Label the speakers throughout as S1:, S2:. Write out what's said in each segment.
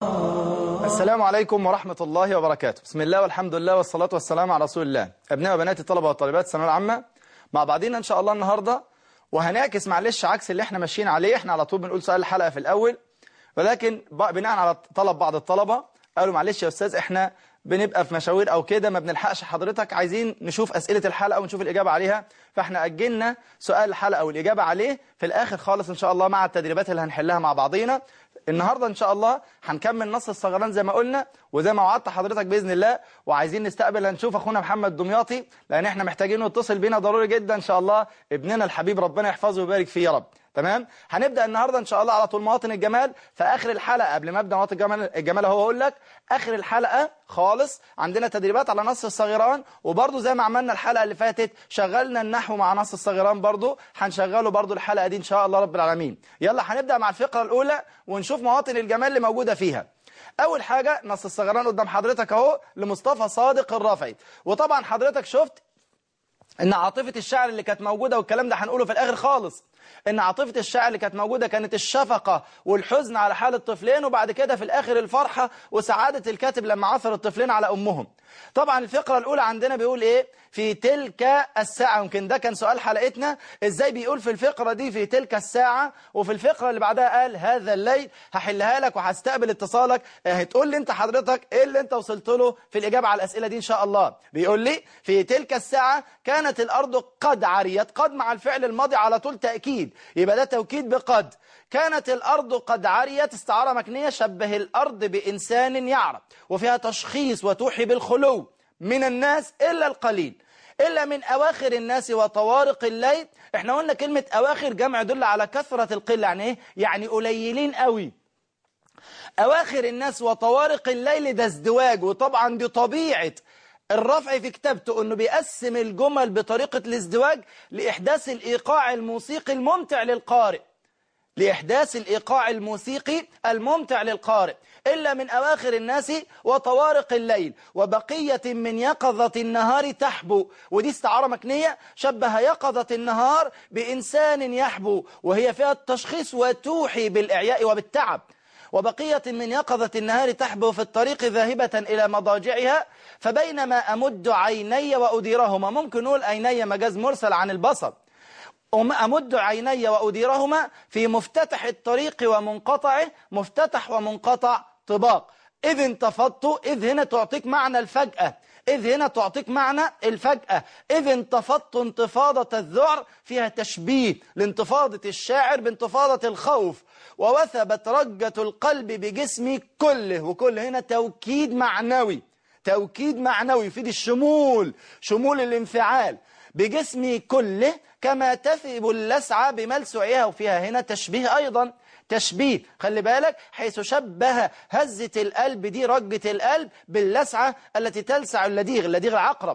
S1: السلام عليكم ورحمة الله وبركاته بسم الله والحمد لله والصلاة والسلام على رسول الله أبناء وبنات الطلبة والطالبات الثانويه العامة مع بعضنا إن شاء الله النهاردة وهنعكس معلش عكس اللي احنا ماشيين عليه احنا على طول بنقول سؤال الحلقة في الأول ولكن بناء على طلب بعض الطلبة قالوا معلش يا أستاذ احنا بنبقى في مشاوير أو كده ما بنلحقش حضرتك عايزين نشوف أسئلة الحلقة ونشوف الإجابة عليها فاحنا أجلنا سؤال الحلقة والإجابة عليه في الآخر خالص إن شاء الله مع التدريبات اللي هنحلها مع بعضينا النهاردة إن شاء الله هنكمل نص الصغران زي ما قلنا وزي ما وعدت حضرتك بإذن الله وعايزين نستقبل هنشوف أخونا محمد دمياطي لأن إحنا محتاجينه يتصل بينا ضروري جدا إن شاء الله ابننا الحبيب ربنا يحفظه ويبارك فيه يا رب تمام هنبدأ النهاردة إن شاء الله على طول مواطن الجمال في آخر الحلقة قبل ما أبدأ مواطن الجمال الجمال هو أقول لك آخر الحلقة خالص عندنا تدريبات على نص الصغيران وبرضه زي ما عملنا الحلقة اللي فاتت شغلنا النحو مع نص الصغيران برضه هنشغله برضه الحلقة دي إن شاء الله رب العالمين يلا هنبدأ مع الفقرة الأولى ونشوف مواطن الجمال اللي موجودة فيها أول حاجة نص الصغيران قدام حضرتك أهو لمصطفى صادق الرافعي وطبعا حضرتك شفت ان عاطفة الشعر اللي كانت موجودة والكلام ده هنقوله في الاخر خالص ان عاطفة الشعر اللي كانت موجودة كانت الشفقة والحزن على حال الطفلين وبعد كده في الاخر الفرحة وسعادة الكاتب لما عثر الطفلين على امهم طبعا الفقرة الاولى عندنا بيقول ايه في تلك الساعة يمكن ده كان سؤال حلقتنا ازاي بيقول في الفقرة دي في تلك الساعة وفي الفقرة اللي بعدها قال هذا الليل هحلها لك وهستقبل اتصالك هتقول لي انت حضرتك ايه اللي انت وصلت له في الاجابة على الاسئلة دي ان شاء الله بيقول لي في تلك الساعة كانت الارض قد عريت قد مع الفعل الماضي على طول تأكيد يبقى ده توكيد بقد كانت الأرض قد عريت استعارة مكنية شبه الأرض بإنسان يعرف وفيها تشخيص وتوحي بالخلو من الناس إلا القليل إلا من أواخر الناس وطوارق الليل احنا قلنا كلمة أواخر جمع يدل على كثرة القلة يعني إيه؟ يعني قليلين قوي أواخر الناس وطوارق الليل ده ازدواج وطبعا دي طبيعة الرفع في كتابته أنه بيقسم الجمل بطريقة الازدواج لإحداث الإيقاع الموسيقي الممتع للقارئ لإحداث الإيقاع الموسيقي الممتع للقارئ إلا من أواخر الناس وطوارق الليل وبقية من يقظة النهار تحبو ودي استعارة مكنية شبه يقظة النهار بإنسان يحبو وهي فيها التشخيص وتوحي بالإعياء وبالتعب وبقية من يقظة النهار تحبو في الطريق ذاهبة إلى مضاجعها فبينما أمد عيني وأديرهما ممكن نقول عيني مجاز مرسل عن البصر أمد عيني وأديرهما في مفتتح الطريق ومنقطعه مفتتح ومنقطع طباق إذ انتفضت إذ هنا تعطيك معنى الفجأة إذ هنا تعطيك معنى الفجأة إذ انتفضت انتفاضة الذعر فيها تشبيه لانتفاضة الشاعر بانتفاضة الخوف ووثبت رجة القلب بجسمي كله وكل هنا توكيد معنوي توكيد معنوي يفيد الشمول شمول الانفعال بجسمي كله كما تثب اللسعة بملسعها وفيها هنا تشبيه أيضا تشبيه خلي بالك حيث شبه هزة القلب دي رجة القلب باللسعة التي تلسع اللديغ اللديغ العقرب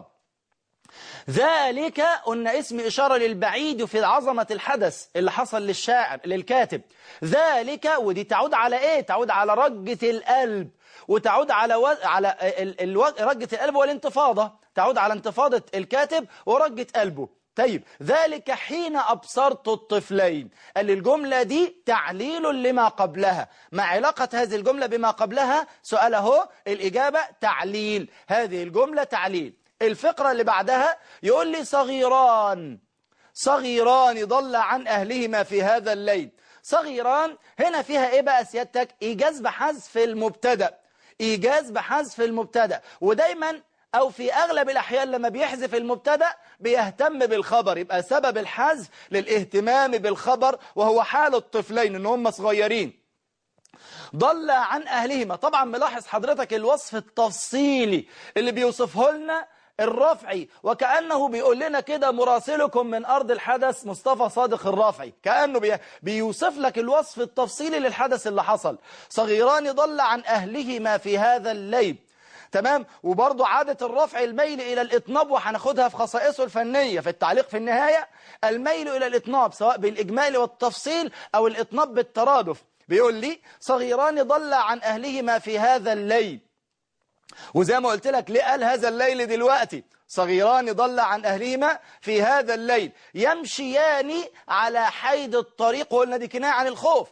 S1: ذلك قلنا اسم إشارة للبعيد في عظمة الحدث اللي حصل للشاعر للكاتب ذلك ودي تعود على ايه تعود على رجة القلب وتعود على و... على ال... ال... رجة القلب والانتفاضة تعود على انتفاضة الكاتب ورجة قلبه طيب ذلك حين أبصرت الطفلين قال الجملة دي تعليل لما قبلها مع علاقة هذه الجملة بما قبلها سؤاله الإجابة تعليل هذه الجملة تعليل الفقرة اللي بعدها يقول لي صغيران صغيران ضل عن أهلهما في هذا الليل صغيران هنا فيها إيه بقى سيادتك إيجاز بحذف المبتدأ إيجاز بحذف المبتدأ ودايما أو في أغلب الأحيان لما بيحذف المبتدأ بيهتم بالخبر يبقى سبب الحذف للاهتمام بالخبر وهو حال الطفلين إن هم صغيرين ضل عن أهلهما طبعا ملاحظ حضرتك الوصف التفصيلي اللي بيوصفه لنا الرافعي وكأنه بيقول لنا كده مراسلكم من أرض الحدث مصطفى صادق الرافعي كأنه بي بيوصف لك الوصف التفصيلي للحدث اللي حصل صغيران ضل عن أهلهما في هذا الليل تمام وبرضه عادة الرفع الميل إلى الإطناب وهناخدها في خصائصه الفنية في التعليق في النهاية الميل إلى الإطناب سواء بالإجمال والتفصيل أو الإطناب بالترادف بيقول لي صغيران ضل عن أهلهما في هذا الليل وزي ما قلت لك ليه قال هذا الليل دلوقتي صغيران ضل عن أهلهما في هذا الليل يمشيان على حيد الطريق وقلنا دي كناية عن الخوف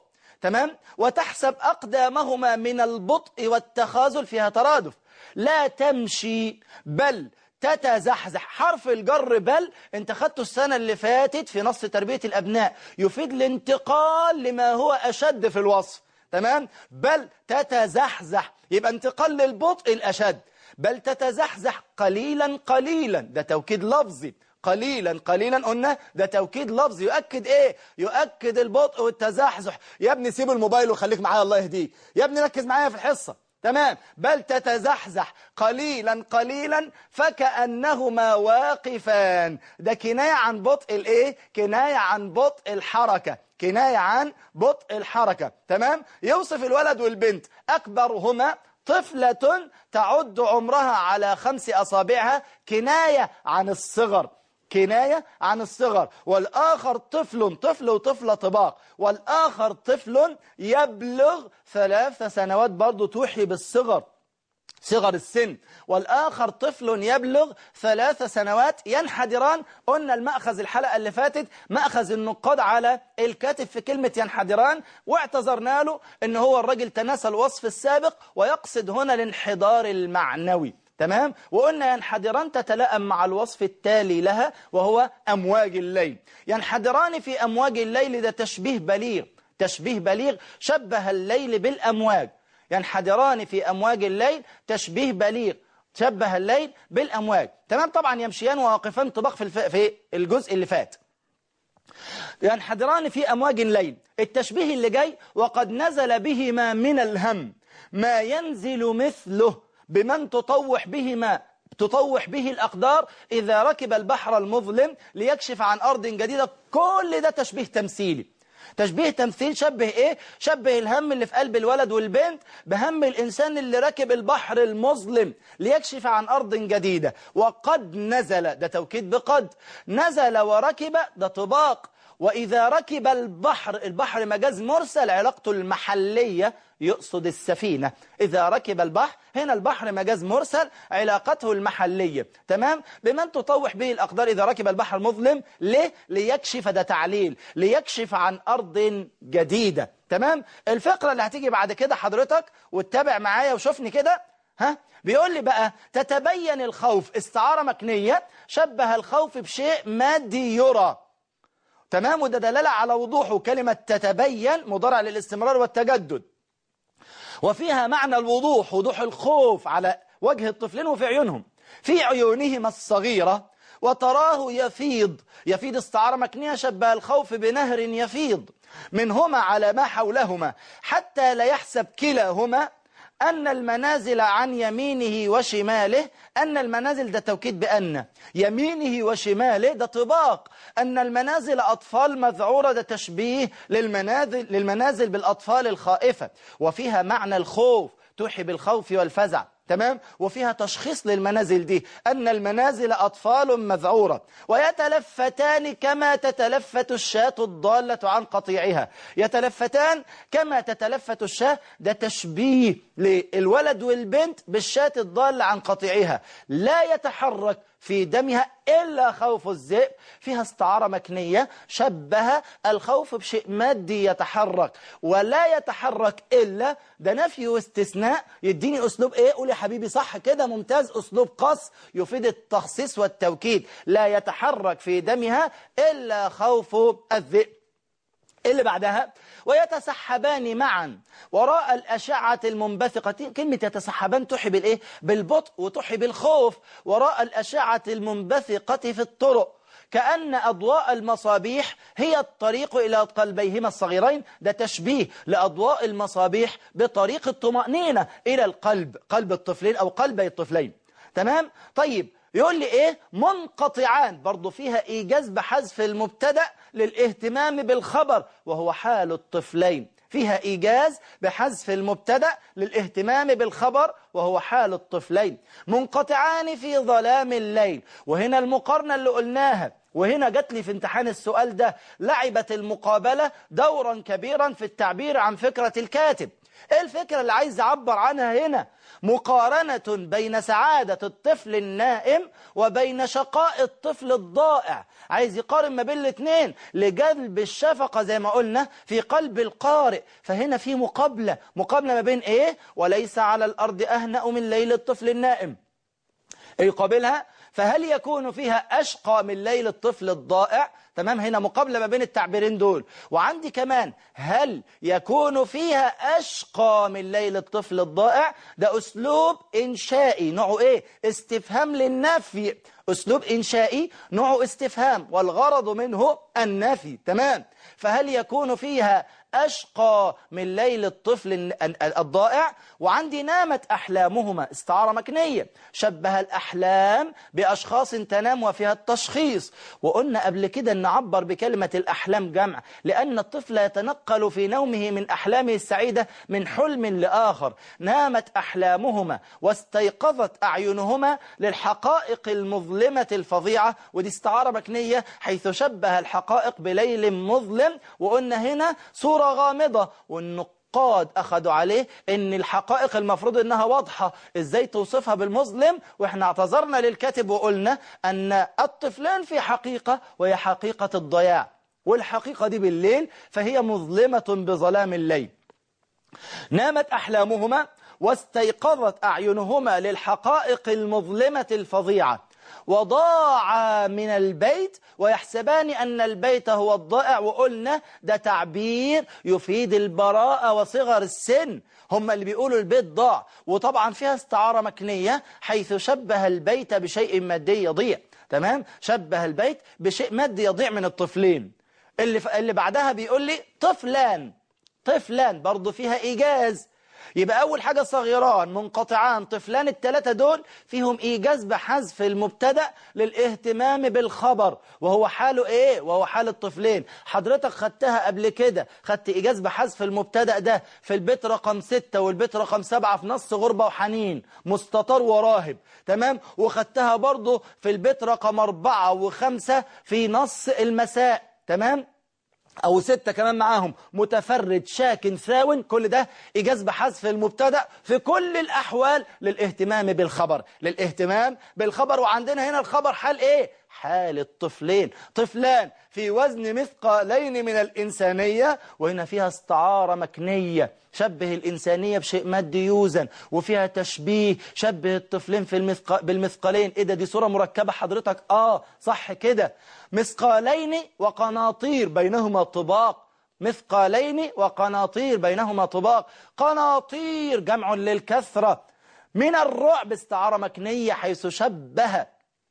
S1: تمام وتحسب أقدامهما من البطء والتخاذل فيها ترادف لا تمشي بل تتزحزح حرف الجر بل انت خدته السنة اللي فاتت في نص تربية الأبناء يفيد الانتقال لما هو أشد في الوصف تمام بل تتزحزح يبقى انتقال للبطء الأشد بل تتزحزح قليلا قليلا ده توكيد لفظي قليلا قليلا قلنا ده توكيد لفظي يؤكد ايه يؤكد البطء والتزحزح يا ابني سيب الموبايل وخليك معايا الله يهديك يا ابني ركز معايا في الحصة تمام بل تتزحزح قليلا قليلا فكأنهما واقفان ده كناية عن بطء الايه كناية عن بطء الحركة كناية عن بطء الحركة تمام يوصف الولد والبنت أكبرهما طفلة تعد عمرها على خمس أصابعها كناية عن الصغر كناية عن الصغر والآخر طفل طفل وطفلة طباق والآخر طفل يبلغ ثلاث سنوات برضو توحي بالصغر صغر السن والآخر طفل يبلغ ثلاث سنوات ينحدران قلنا المأخذ الحلقة اللي فاتت مأخذ النقاد على الكاتب في كلمة ينحدران واعتذرنا له ان هو الرجل تناسى الوصف السابق ويقصد هنا الانحدار المعنوي تمام وقلنا ينحدران تتلائم مع الوصف التالي لها وهو أمواج الليل ينحدران في أمواج الليل ده تشبيه بليغ تشبيه بليغ شبه الليل بالأمواج ينحدران في أمواج الليل تشبيه بليغ شبه الليل بالأمواج تمام طبعا يمشيان وواقفان طباق في, الف... في الجزء اللي فات ينحدران في أمواج الليل التشبيه اللي جاي وقد نزل بهما من الهم ما ينزل مثله بمن تطوح بهما تطوح به الأقدار إذا ركب البحر المظلم ليكشف عن أرض جديدة كل ده تشبيه تمثيلي تشبيه تمثيل شبه ايه شبه الهم اللي في قلب الولد والبنت بهم الانسان اللي راكب البحر المظلم ليكشف عن ارض جديدة وقد نزل ده توكيد بقد نزل وركب ده طباق وإذا ركب البحر البحر مجاز مرسل علاقته المحلية يقصد السفينة إذا ركب البحر هنا البحر مجاز مرسل علاقته المحلية تمام بمن تطوح به الأقدار إذا ركب البحر مظلم ليه ليكشف ده تعليل ليكشف عن أرض جديدة تمام الفقرة اللي هتيجي بعد كده حضرتك واتبع معايا وشوفني كده ها بيقول لي بقى تتبين الخوف استعارة مكنية شبه الخوف بشيء مادي يرى تمام وده دلالة على وضوحه كلمة تتبين مضارع للاستمرار والتجدد وفيها معنى الوضوح وضوح الخوف على وجه الطفلين وفي عيونهم في عيونهما الصغيرة وتراه يفيض يفيض استعارة مكنية شبه الخوف بنهر يفيض منهما على ما حولهما حتى لا يحسب كلاهما أن المنازل عن يمينه وشماله أن المنازل ده توكيد بأن يمينه وشماله ده طباق أن المنازل أطفال مذعورة ده تشبيه للمنازل, للمنازل بالأطفال الخائفة وفيها معنى الخوف توحي بالخوف والفزع تمام وفيها تشخيص للمنازل دي أن المنازل أطفال مذعورة ويتلفتان كما تتلفت الشاة الضالة عن قطيعها يتلفتان كما تتلفت الشاة ده تشبيه للولد والبنت بالشاة الضالة عن قطيعها لا يتحرك في دمها إلا خوف الذئب فيها استعارة مكنية شبه الخوف بشيء مادي يتحرك ولا يتحرك إلا ده نفي واستثناء يديني أسلوب إيه قول يا حبيبي صح كده ممتاز أسلوب قص يفيد التخصيص والتوكيد لا يتحرك في دمها إلا خوف الذئب اللي بعدها ويتسحبان معا وراء الأشعة المنبثقة كلمة يتسحبان تحي بالإيه؟ بالبطء وتحي بالخوف وراء الأشعة المنبثقة في الطرق كأن أضواء المصابيح هي الطريق إلى قلبيهما الصغيرين ده تشبيه لأضواء المصابيح بطريق الطمأنينة إلى القلب قلب الطفلين أو قلبي الطفلين تمام؟ طيب يقول لي ايه منقطعان برضو فيها ايجاز بحذف المبتدا للاهتمام بالخبر وهو حال الطفلين فيها ايجاز بحذف المبتدا للاهتمام بالخبر وهو حال الطفلين منقطعان في ظلام الليل وهنا المقارنه اللي قلناها وهنا جات لي في امتحان السؤال ده لعبت المقابله دورا كبيرا في التعبير عن فكره الكاتب ايه الفكرة اللي عايز يعبر عنها هنا مقارنة بين سعادة الطفل النائم وبين شقاء الطفل الضائع عايز يقارن ما بين الاثنين لجلب الشفقة زي ما قلنا في قلب القارئ فهنا في مقابلة مقابلة ما بين ايه وليس على الأرض أهنأ من ليل الطفل النائم يقابلها فهل يكون فيها أشقى من ليل الطفل الضائع تمام هنا مقابلة ما بين التعبيرين دول وعندي كمان هل يكون فيها أشقى من ليل الطفل الضائع ده أسلوب إنشائي نوعه إيه استفهام للنفي أسلوب إنشائي نوعه استفهام والغرض منه النفي تمام فهل يكون فيها أشقى من ليل الطفل الضائع وعندي نامت أحلامهما استعارة مكنية شبه الأحلام بأشخاص تنام وفيها التشخيص وقلنا قبل كده نعبر بكلمة الأحلام جمع لأن الطفل يتنقل في نومه من أحلامه السعيدة من حلم لآخر نامت أحلامهما واستيقظت أعينهما للحقائق المظلمة الفظيعة ودي استعارة مكنية حيث شبه الحقائق بليل مظلم وقلنا هنا صورة غامضة والنقاد أخذوا عليه ان الحقائق المفروض انها واضحة ازاي توصفها بالمظلم واحنا اعتذرنا للكاتب وقلنا ان الطفلان في حقيقة وهي حقيقة الضياع والحقيقة دي بالليل فهي مظلمة بظلام الليل نامت أحلامهما واستيقظت أعينهما للحقائق المظلمة الفظيعة وضاع من البيت ويحسبان أن البيت هو الضائع وقلنا ده تعبير يفيد البراءة وصغر السن هم اللي بيقولوا البيت ضاع وطبعا فيها استعارة مكنية حيث شبه البيت بشيء مادي يضيع تمام شبه البيت بشيء مادي يضيع من الطفلين اللي, اللي بعدها بيقول لي طفلان طفلان برضو فيها إيجاز يبقى أول حاجة صغيران منقطعان طفلان الثلاثة دول فيهم إيجاز بحذف المبتدأ للاهتمام بالخبر وهو حاله إيه؟ وهو حال الطفلين حضرتك خدتها قبل كده خدت إيجاز بحذف المبتدأ ده في البيت رقم ستة والبيت رقم سبعة في نص غربة وحنين مستطر وراهب تمام وخدتها برضو في البيت رقم أربعة وخمسة في نص المساء تمام أو ستة كمان معاهم متفرد شاكن ثاون كل ده إيجاز بحذف المبتدأ في كل الأحوال للاهتمام بالخبر للاهتمام بالخبر وعندنا هنا الخبر حال إيه؟ حال الطفلين طفلان في وزن مثقالين من الإنسانية وهنا فيها استعارة مكنية شبه الإنسانية بشيء مادي يوزن وفيها تشبيه شبه الطفلين في المثق... بالمثقالين إيه ده دي صورة مركبة حضرتك آه صح كده مثقالين وقناطير بينهما طباق مثقالين وقناطير بينهما طباق قناطير جمع للكثرة من الرعب استعارة مكنية حيث شبه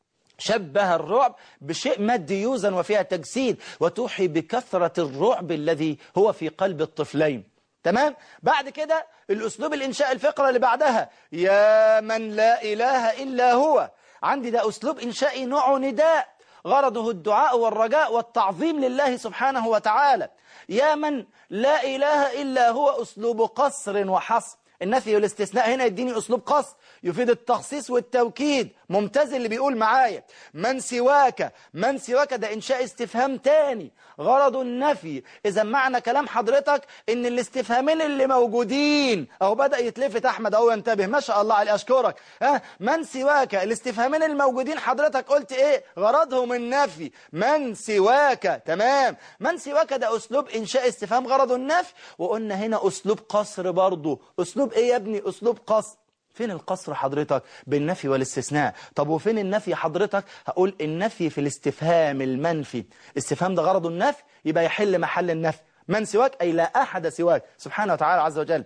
S1: شبه الرعب بشيء مادي يوزن وفيها تجسيد وتوحي بكثرة الرعب الذي هو في قلب الطفلين تمام بعد كده الأسلوب الإنشاء الفقرة اللي بعدها يا من لا إله إلا هو عندي ده أسلوب إنشائي نوع نداء غرضه الدعاء والرجاء والتعظيم لله سبحانه وتعالى يا من لا إله إلا هو أسلوب قصر وحصر النفي والاستثناء هنا يديني أسلوب قصر يفيد التخصيص والتوكيد ممتاز اللي بيقول معايا من سواك من سواك ده إنشاء استفهام تاني غرض النفي إذا معنى كلام حضرتك إن الاستفهامين اللي موجودين أو بدأ يتلفت أحمد أو ينتبه ما شاء الله عليه أشكرك ها من سواك الاستفهامين الموجودين حضرتك قلت إيه غرضهم النفي من سواك تمام من سواك ده أسلوب إنشاء استفهام غرض النفي وقلنا هنا أسلوب قصر برضو أسلوب إيه يا ابني أسلوب قصر فين القصر حضرتك بالنفي والاستثناء طب وفين النفي حضرتك هقول النفي في الاستفهام المنفي استفهام ده غرض النفي يبقى يحل محل النفي من سواك أي لا أحد سواك سبحانه وتعالى عز وجل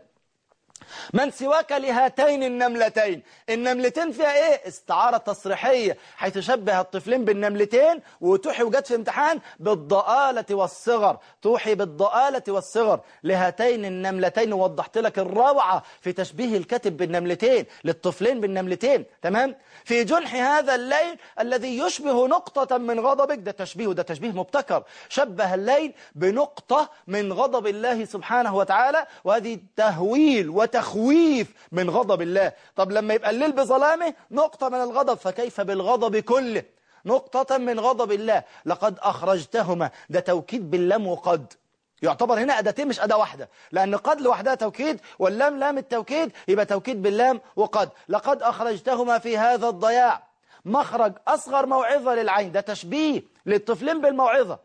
S1: من سواك لهاتين النملتين النملتين فيها ايه استعارة تصريحية حيث شبه الطفلين بالنملتين وتوحي وجد في امتحان بالضآلة والصغر توحي بالضآلة والصغر لهاتين النملتين ووضحت لك الروعة في تشبيه الكاتب بالنملتين للطفلين بالنملتين تمام في جنح هذا الليل الذي يشبه نقطة من غضبك ده تشبيه وده تشبيه مبتكر شبه الليل بنقطة من غضب الله سبحانه وتعالى وهذه تهويل وتخويف من غضب الله طب لما يبقى الليل بظلامه نقطة من الغضب فكيف بالغضب كله نقطة من غضب الله لقد أخرجتهما ده توكيد باللام وقد يعتبر هنا أداتين مش أداة واحدة لأن قد لوحدها توكيد واللام لام التوكيد يبقى توكيد باللام وقد لقد أخرجتهما في هذا الضياع مخرج أصغر موعظة للعين ده تشبيه للطفلين بالموعظة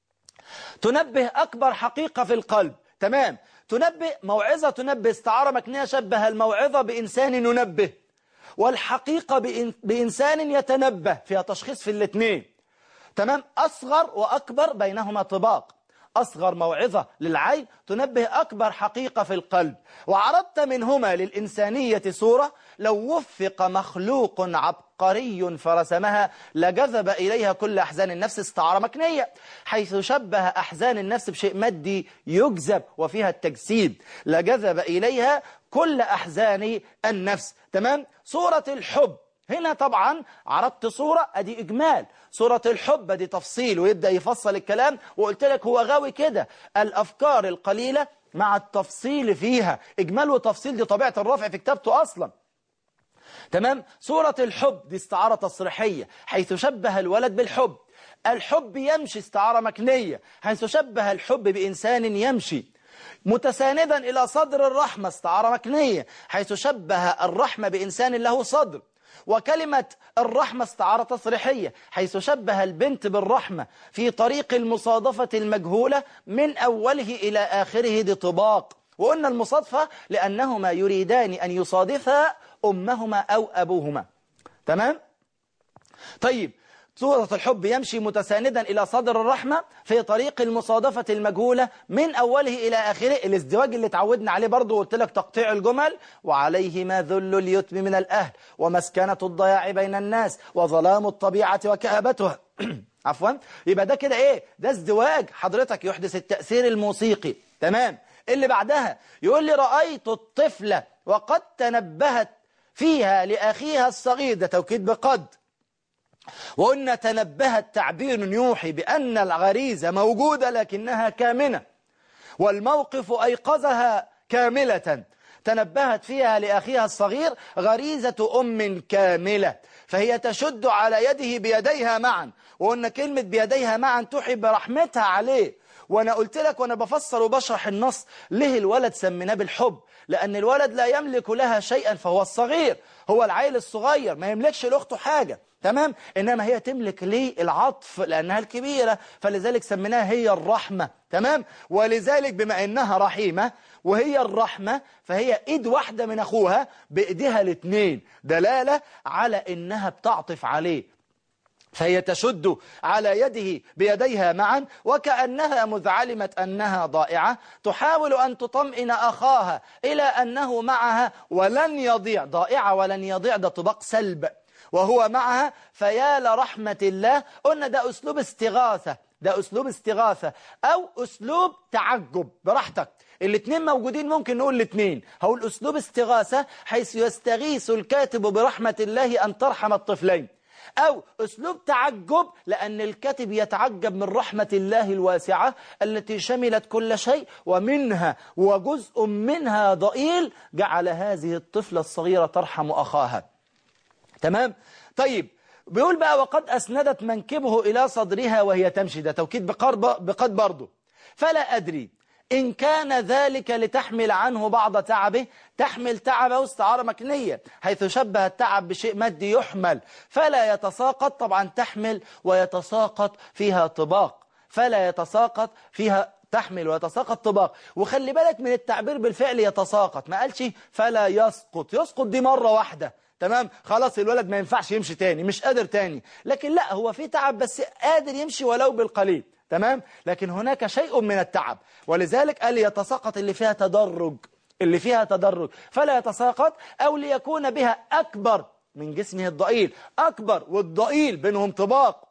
S1: تنبه أكبر حقيقة في القلب تمام تنبه موعظة تنبه استعارة مكنية شبه الموعظة بإنسان ينبه والحقيقة بإنسان يتنبه فيها تشخيص في الاثنين تمام أصغر وأكبر بينهما طباق أصغر موعظة للعين تنبه أكبر حقيقة في القلب وعرضت منهما للإنسانية صورة لو وفق مخلوق عبقري فرسمها لجذب إليها كل أحزان النفس استعارة مكنية حيث شبه أحزان النفس بشيء مادي يجذب وفيها التجسيد لجذب إليها كل أحزان النفس تمام صورة الحب هنا طبعا عرضت صورة ادي اجمال صورة الحب دي تفصيل ويبدأ يفصل الكلام وقلت لك هو غاوي كده الافكار القليلة مع التفصيل فيها اجمال وتفصيل دي طبيعة الرفع في كتابته اصلا تمام صورة الحب دي استعارة تصريحية حيث شبه الولد بالحب الحب يمشي استعارة مكنية حيث شبه الحب بإنسان يمشي متساندا إلى صدر الرحمة استعارة مكنية حيث شبه الرحمة بإنسان له صدر وكلمة الرحمة استعارة تصريحية حيث شبه البنت بالرحمة في طريق المصادفة المجهولة من أوله إلى آخره دي طباق وقلنا المصادفة لأنهما يريدان أن يصادفا أمهما أو أبوهما تمام؟ طيب صورة الحب يمشي متساندا إلى صدر الرحمة في طريق المصادفة المجهولة من أوله إلى آخره الازدواج اللي تعودنا عليه برضو قلت لك تقطيع الجمل وعليه ما ذل اليتم من الأهل ومسكنة الضياع بين الناس وظلام الطبيعة وكآبتها عفوا يبقى ده كده إيه ده ازدواج حضرتك يحدث التأثير الموسيقي تمام اللي بعدها يقول لي رأيت الطفلة وقد تنبهت فيها لأخيها الصغير ده توكيد بقد وقلنا تنبه التعبير يوحي بأن الغريزة موجودة لكنها كامنة والموقف أيقظها كاملة تنبهت فيها لأخيها الصغير غريزة أم كاملة فهي تشد على يده بيديها معا وقلنا كلمة بيديها معا توحي برحمتها عليه وانا قلت لك وانا بفسر وبشرح النص ليه الولد سميناه بالحب لان الولد لا يملك لها شيئا فهو الصغير هو العيل الصغير ما يملكش لاخته حاجة تمام إنما هي تملك ليه العطف لأنها الكبيرة فلذلك سميناها هي الرحمة تمام ولذلك بما إنها رحيمة وهي الرحمة فهي إيد واحدة من أخوها بإيديها الاثنين دلالة على إنها بتعطف عليه فهي تشد على يده بيديها معا وكأنها مذ علمت أنها ضائعة تحاول أن تطمئن أخاها إلى أنه معها ولن يضيع ضائعة ولن يضيع ده طبق سلب وهو معها فيا لرحمة الله قلنا ده أسلوب استغاثة ده أسلوب استغاثة أو أسلوب تعجب براحتك الاثنين موجودين ممكن نقول الاثنين هقول أسلوب استغاثة حيث يستغيث الكاتب برحمة الله أن ترحم الطفلين أو أسلوب تعجب لأن الكاتب يتعجب من رحمة الله الواسعة التي شملت كل شيء ومنها وجزء منها ضئيل جعل هذه الطفلة الصغيرة ترحم أخاها تمام طيب بيقول بقى وقد أسندت منكبه إلى صدرها وهي تمشي ده توكيد بقرب بقد برضه فلا أدري إن كان ذلك لتحمل عنه بعض تعبه تحمل تعبه استعارة مكنية حيث شبه التعب بشيء مادي يحمل فلا يتساقط طبعا تحمل ويتساقط فيها طباق فلا يتساقط فيها تحمل ويتساقط طباق وخلي بالك من التعبير بالفعل يتساقط ما قالش فلا يسقط يسقط دي مرة واحدة تمام خلاص الولد ما ينفعش يمشي تاني مش قادر تاني لكن لا هو في تعب بس قادر يمشي ولو بالقليل تمام لكن هناك شيء من التعب ولذلك قال يتساقط اللي فيها تدرج اللي فيها تدرج فلا يتساقط أو ليكون بها أكبر من جسمه الضئيل أكبر والضئيل بينهم طباق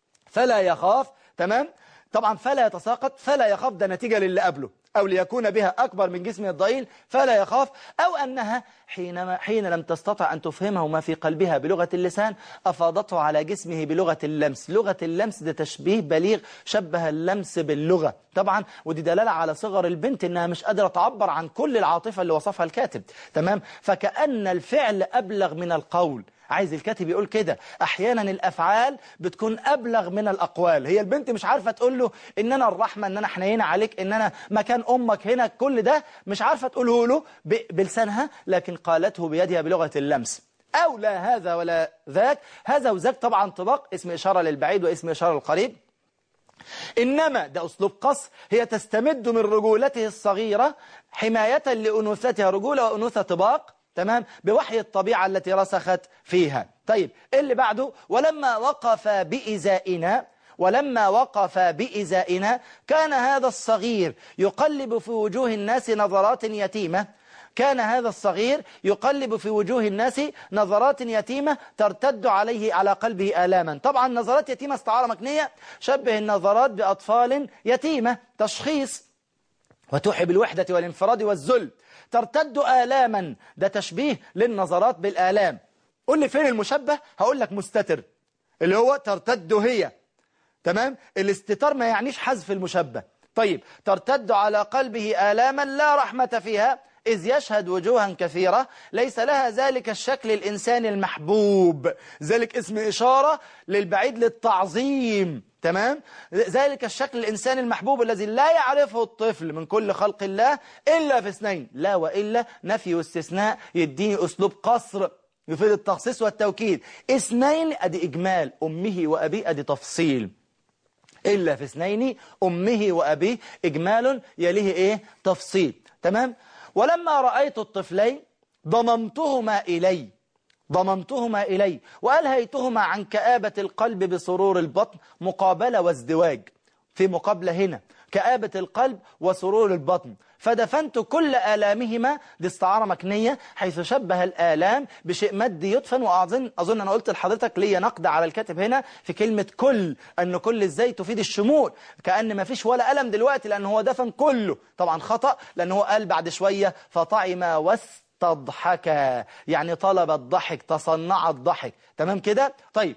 S1: فلا يخاف تمام طبعا فلا يتساقط فلا يخاف ده نتيجة للي قبله أو ليكون بها أكبر من جسمه الضئيل فلا يخاف أو أنها حينما حين لم تستطع أن تفهمه ما في قلبها بلغة اللسان أفاضته على جسمه بلغة اللمس لغة اللمس ده تشبيه بليغ شبه اللمس باللغة طبعا ودي دلالة على صغر البنت إنها مش قادرة تعبر عن كل العاطفة اللي وصفها الكاتب تمام فكأن الفعل أبلغ من القول عايز الكاتب يقول كده أحيانا الأفعال بتكون أبلغ من الأقوال هي البنت مش عارفة تقول له إن أنا الرحمة إن أنا حنينة عليك إن أنا مكان أمك هنا كل ده مش عارفة تقوله له بلسانها لكن قالته بيدها بلغة اللمس أو لا هذا ولا ذاك هذا وذاك طبعا طبق اسم إشارة للبعيد واسم إشارة للقريب إنما ده أسلوب قص هي تستمد من رجولته الصغيرة حماية لأنوثتها رجولة وأنوثة طباق تمام بوحي الطبيعة التي رسخت فيها طيب اللي بعده ولما وقف بإزائنا ولما وقف بإزائنا كان هذا الصغير يقلب في وجوه الناس نظرات يتيمة كان هذا الصغير يقلب في وجوه الناس نظرات يتيمة ترتد عليه على قلبه آلاما طبعا نظرات يتيمة استعارة مكنية شبه النظرات بأطفال يتيمة تشخيص وتوحي بالوحدة والانفراد والذل ترتد آلاما ده تشبيه للنظرات بالآلام قل لي فين المشبه هقول لك مستتر اللي هو ترتد هي تمام الاستتار ما يعنيش حذف المشبه طيب ترتد على قلبه آلاما لا رحمة فيها إذ يشهد وجوها كثيرة ليس لها ذلك الشكل الإنساني المحبوب ذلك اسم إشارة للبعيد للتعظيم تمام ذلك الشكل الإنساني المحبوب الذي لا يعرفه الطفل من كل خلق الله إلا في اثنين لا وإلا نفي واستثناء يديني أسلوب قصر يفيد التخصيص والتوكيد اثنين أدي إجمال أمه وأبيه أدي تفصيل إلا في اثنين أمه وأبيه إجمال يليه إيه تفصيل تمام ولما رأيت الطفلين ضممتهما إلي ضممتهما إلي وألهيتهما عن كآبة القلب بسرور البطن مقابلة وازدواج في مقابلة هنا كآبة القلب وسرور البطن فدفنت كل آلامهما دي استعارة مكنية حيث شبه الآلام بشيء مادي يدفن وأظن أظن أنا قلت لحضرتك ليا نقد على الكاتب هنا في كلمة كل أن كل إزاي تفيد الشمول كأن ما فيش ولا ألم دلوقتي لأن هو دفن كله طبعا خطأ لأن هو قال بعد شوية فطعم واستضحك يعني طلب الضحك تصنع الضحك تمام كده طيب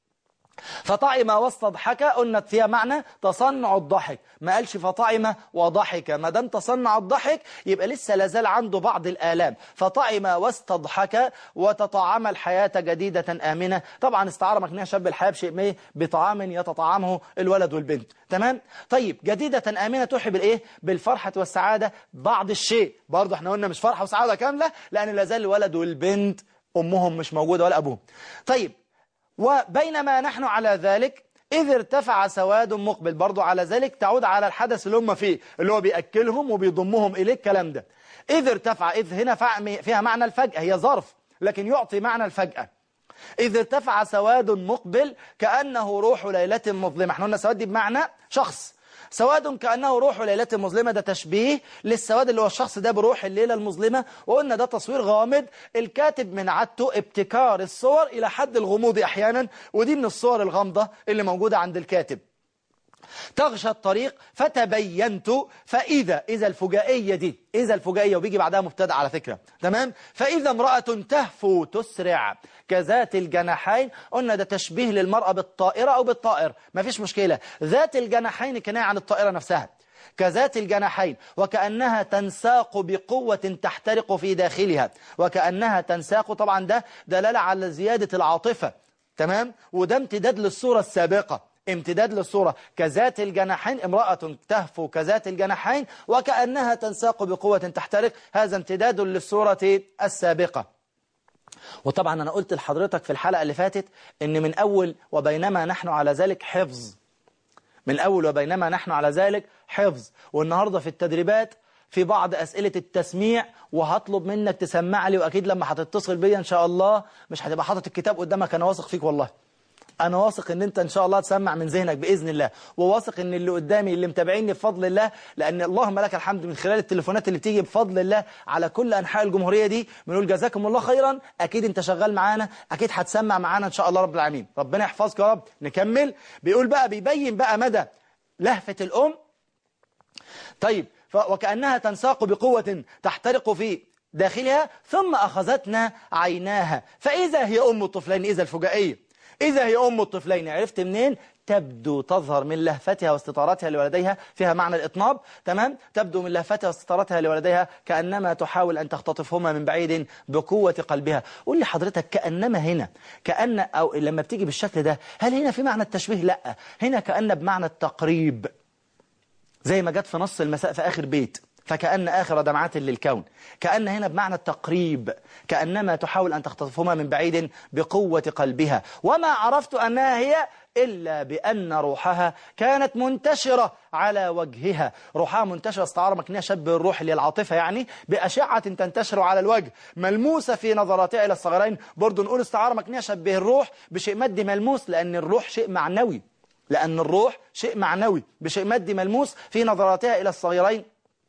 S1: فطعم واستضحك قلنا فيها معنى تصنع الضحك ما قالش فطعم وضحك ما دام تصنع الضحك يبقى لسه لازال عنده بعض الآلام فطعم واستضحك وتطعم الحياة جديدة آمنة طبعا استعارة مكنية شاب الحياة بشيء ما بطعام يتطعمه الولد والبنت تمام طيب جديدة آمنة توحي بالإيه بالفرحة والسعادة بعض الشيء برضه احنا قلنا مش فرحة وسعادة كاملة لأن لازال الولد والبنت أمهم مش موجودة ولا أبوهم طيب وبينما نحن على ذلك إذ ارتفع سواد مقبل برضو على ذلك تعود على الحدث اللي هم فيه اللي هو بيأكلهم وبيضمهم إليه الكلام ده إذ ارتفع إذ هنا فيها معنى الفجأة هي ظرف لكن يعطي معنى الفجأة إذ ارتفع سواد مقبل كأنه روح ليلة مظلمة احنا قلنا سواد دي بمعنى شخص سواد كأنه روح ليلة مظلمة ده تشبيه للسواد اللي هو الشخص ده بروح الليلة المظلمة وقلنا ده تصوير غامض الكاتب من عادته ابتكار الصور إلى حد الغموض أحيانا ودي من الصور الغامضة اللي موجودة عند الكاتب تغشى الطريق فتبينت فإذا إذا الفجائية دي إذا الفجائية وبيجي بعدها مبتدا على فكرة تمام فإذا امرأة تهفو تسرع كذات الجناحين قلنا ده تشبيه للمرأة بالطائرة أو بالطائر مفيش مشكلة ذات الجناحين كناية عن الطائرة نفسها كذات الجناحين وكأنها تنساق بقوة تحترق في داخلها وكأنها تنساق طبعا ده دلالة على زيادة العاطفة تمام وده امتداد للصورة السابقة امتداد للصورة كذات الجناحين امرأة تهفو كذات الجناحين وكأنها تنساق بقوة تحترق هذا امتداد للصورة السابقة وطبعا أنا قلت لحضرتك في الحلقة اللي فاتت إن من أول وبينما نحن على ذلك حفظ من أول وبينما نحن على ذلك حفظ والنهاردة في التدريبات في بعض أسئلة التسميع وهطلب منك تسمع لي وأكيد لما هتتصل بيا إن شاء الله مش هتبقى حاطط الكتاب قدامك أنا واثق فيك والله أنا واثق إن أنت إن شاء الله تسمع من ذهنك بإذن الله وواثق إن اللي قدامي اللي متابعيني بفضل الله لأن اللهم لك الحمد من خلال التليفونات اللي بتيجي بفضل الله على كل أنحاء الجمهورية دي بنقول جزاكم الله خيرا أكيد أنت شغال معانا أكيد هتسمع معانا إن شاء الله رب العالمين ربنا يحفظك يا رب نكمل بيقول بقى بيبين بقى مدى لهفة الأم طيب وكأنها تنساق بقوة تحترق في داخلها ثم أخذتنا عيناها فإذا هي أم الطفلين إذا الفجائية إذا هي أم الطفلين عرفت منين تبدو تظهر من لهفتها واستطارتها لولديها فيها معنى الإطناب تمام تبدو من لهفتها واستطارتها لولديها كأنما تحاول أن تختطفهما من بعيد بقوة قلبها قول لي حضرتك كأنما هنا كأن أو لما بتيجي بالشكل ده هل هنا في معنى التشبيه لا هنا كأن بمعنى التقريب زي ما جت في نص المساء في آخر بيت فكأن آخر دمعات للكون كأن هنا بمعنى التقريب كأنما تحاول أن تختطفهما من بعيد بقوة قلبها وما عرفت أنها هي إلا بأن روحها كانت منتشرة على وجهها روحها منتشرة استعارة مكنية شبه الروح للعاطفة يعني بأشعة تنتشر على الوجه ملموسة في نظراتها إلى الصغيرين برضو نقول استعارة مكنية شبه الروح بشيء مادي ملموس لأن الروح شيء معنوي لأن الروح شيء معنوي بشيء مادي ملموس في نظراتها إلى الصغيرين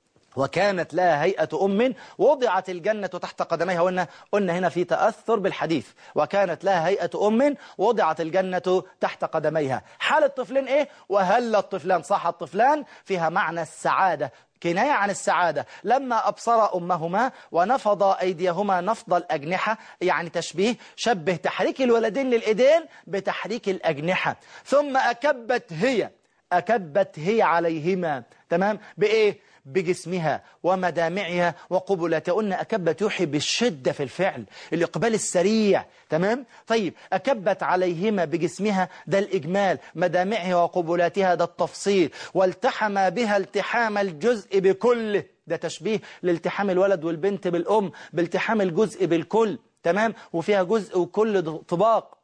S1: وكانت لها هيئة أم وضعت الجنة تحت قدميها قلنا, قلنا هنا في تأثر بالحديث وكانت لها هيئة أم وضعت الجنة تحت قدميها حال الطفلين إيه وهل الطفلان صح الطفلان فيها معنى السعادة كناية عن السعادة لما أبصر أمهما ونفض أيديهما نفض الأجنحة يعني تشبيه شبه تحريك الولدين للإيدين بتحريك الأجنحة ثم أكبت هي أكبت هي عليهما تمام بإيه بجسمها ومدامعها وقبلاتها قلنا أكبت يوحي بالشدة في الفعل الإقبال السريع تمام طيب أكبت عليهما بجسمها ده الإجمال مدامعها وقبلاتها ده التفصيل والتحم بها التحام الجزء بكله ده تشبيه لالتحام الولد والبنت بالأم بالتحام الجزء بالكل تمام وفيها جزء وكل طباق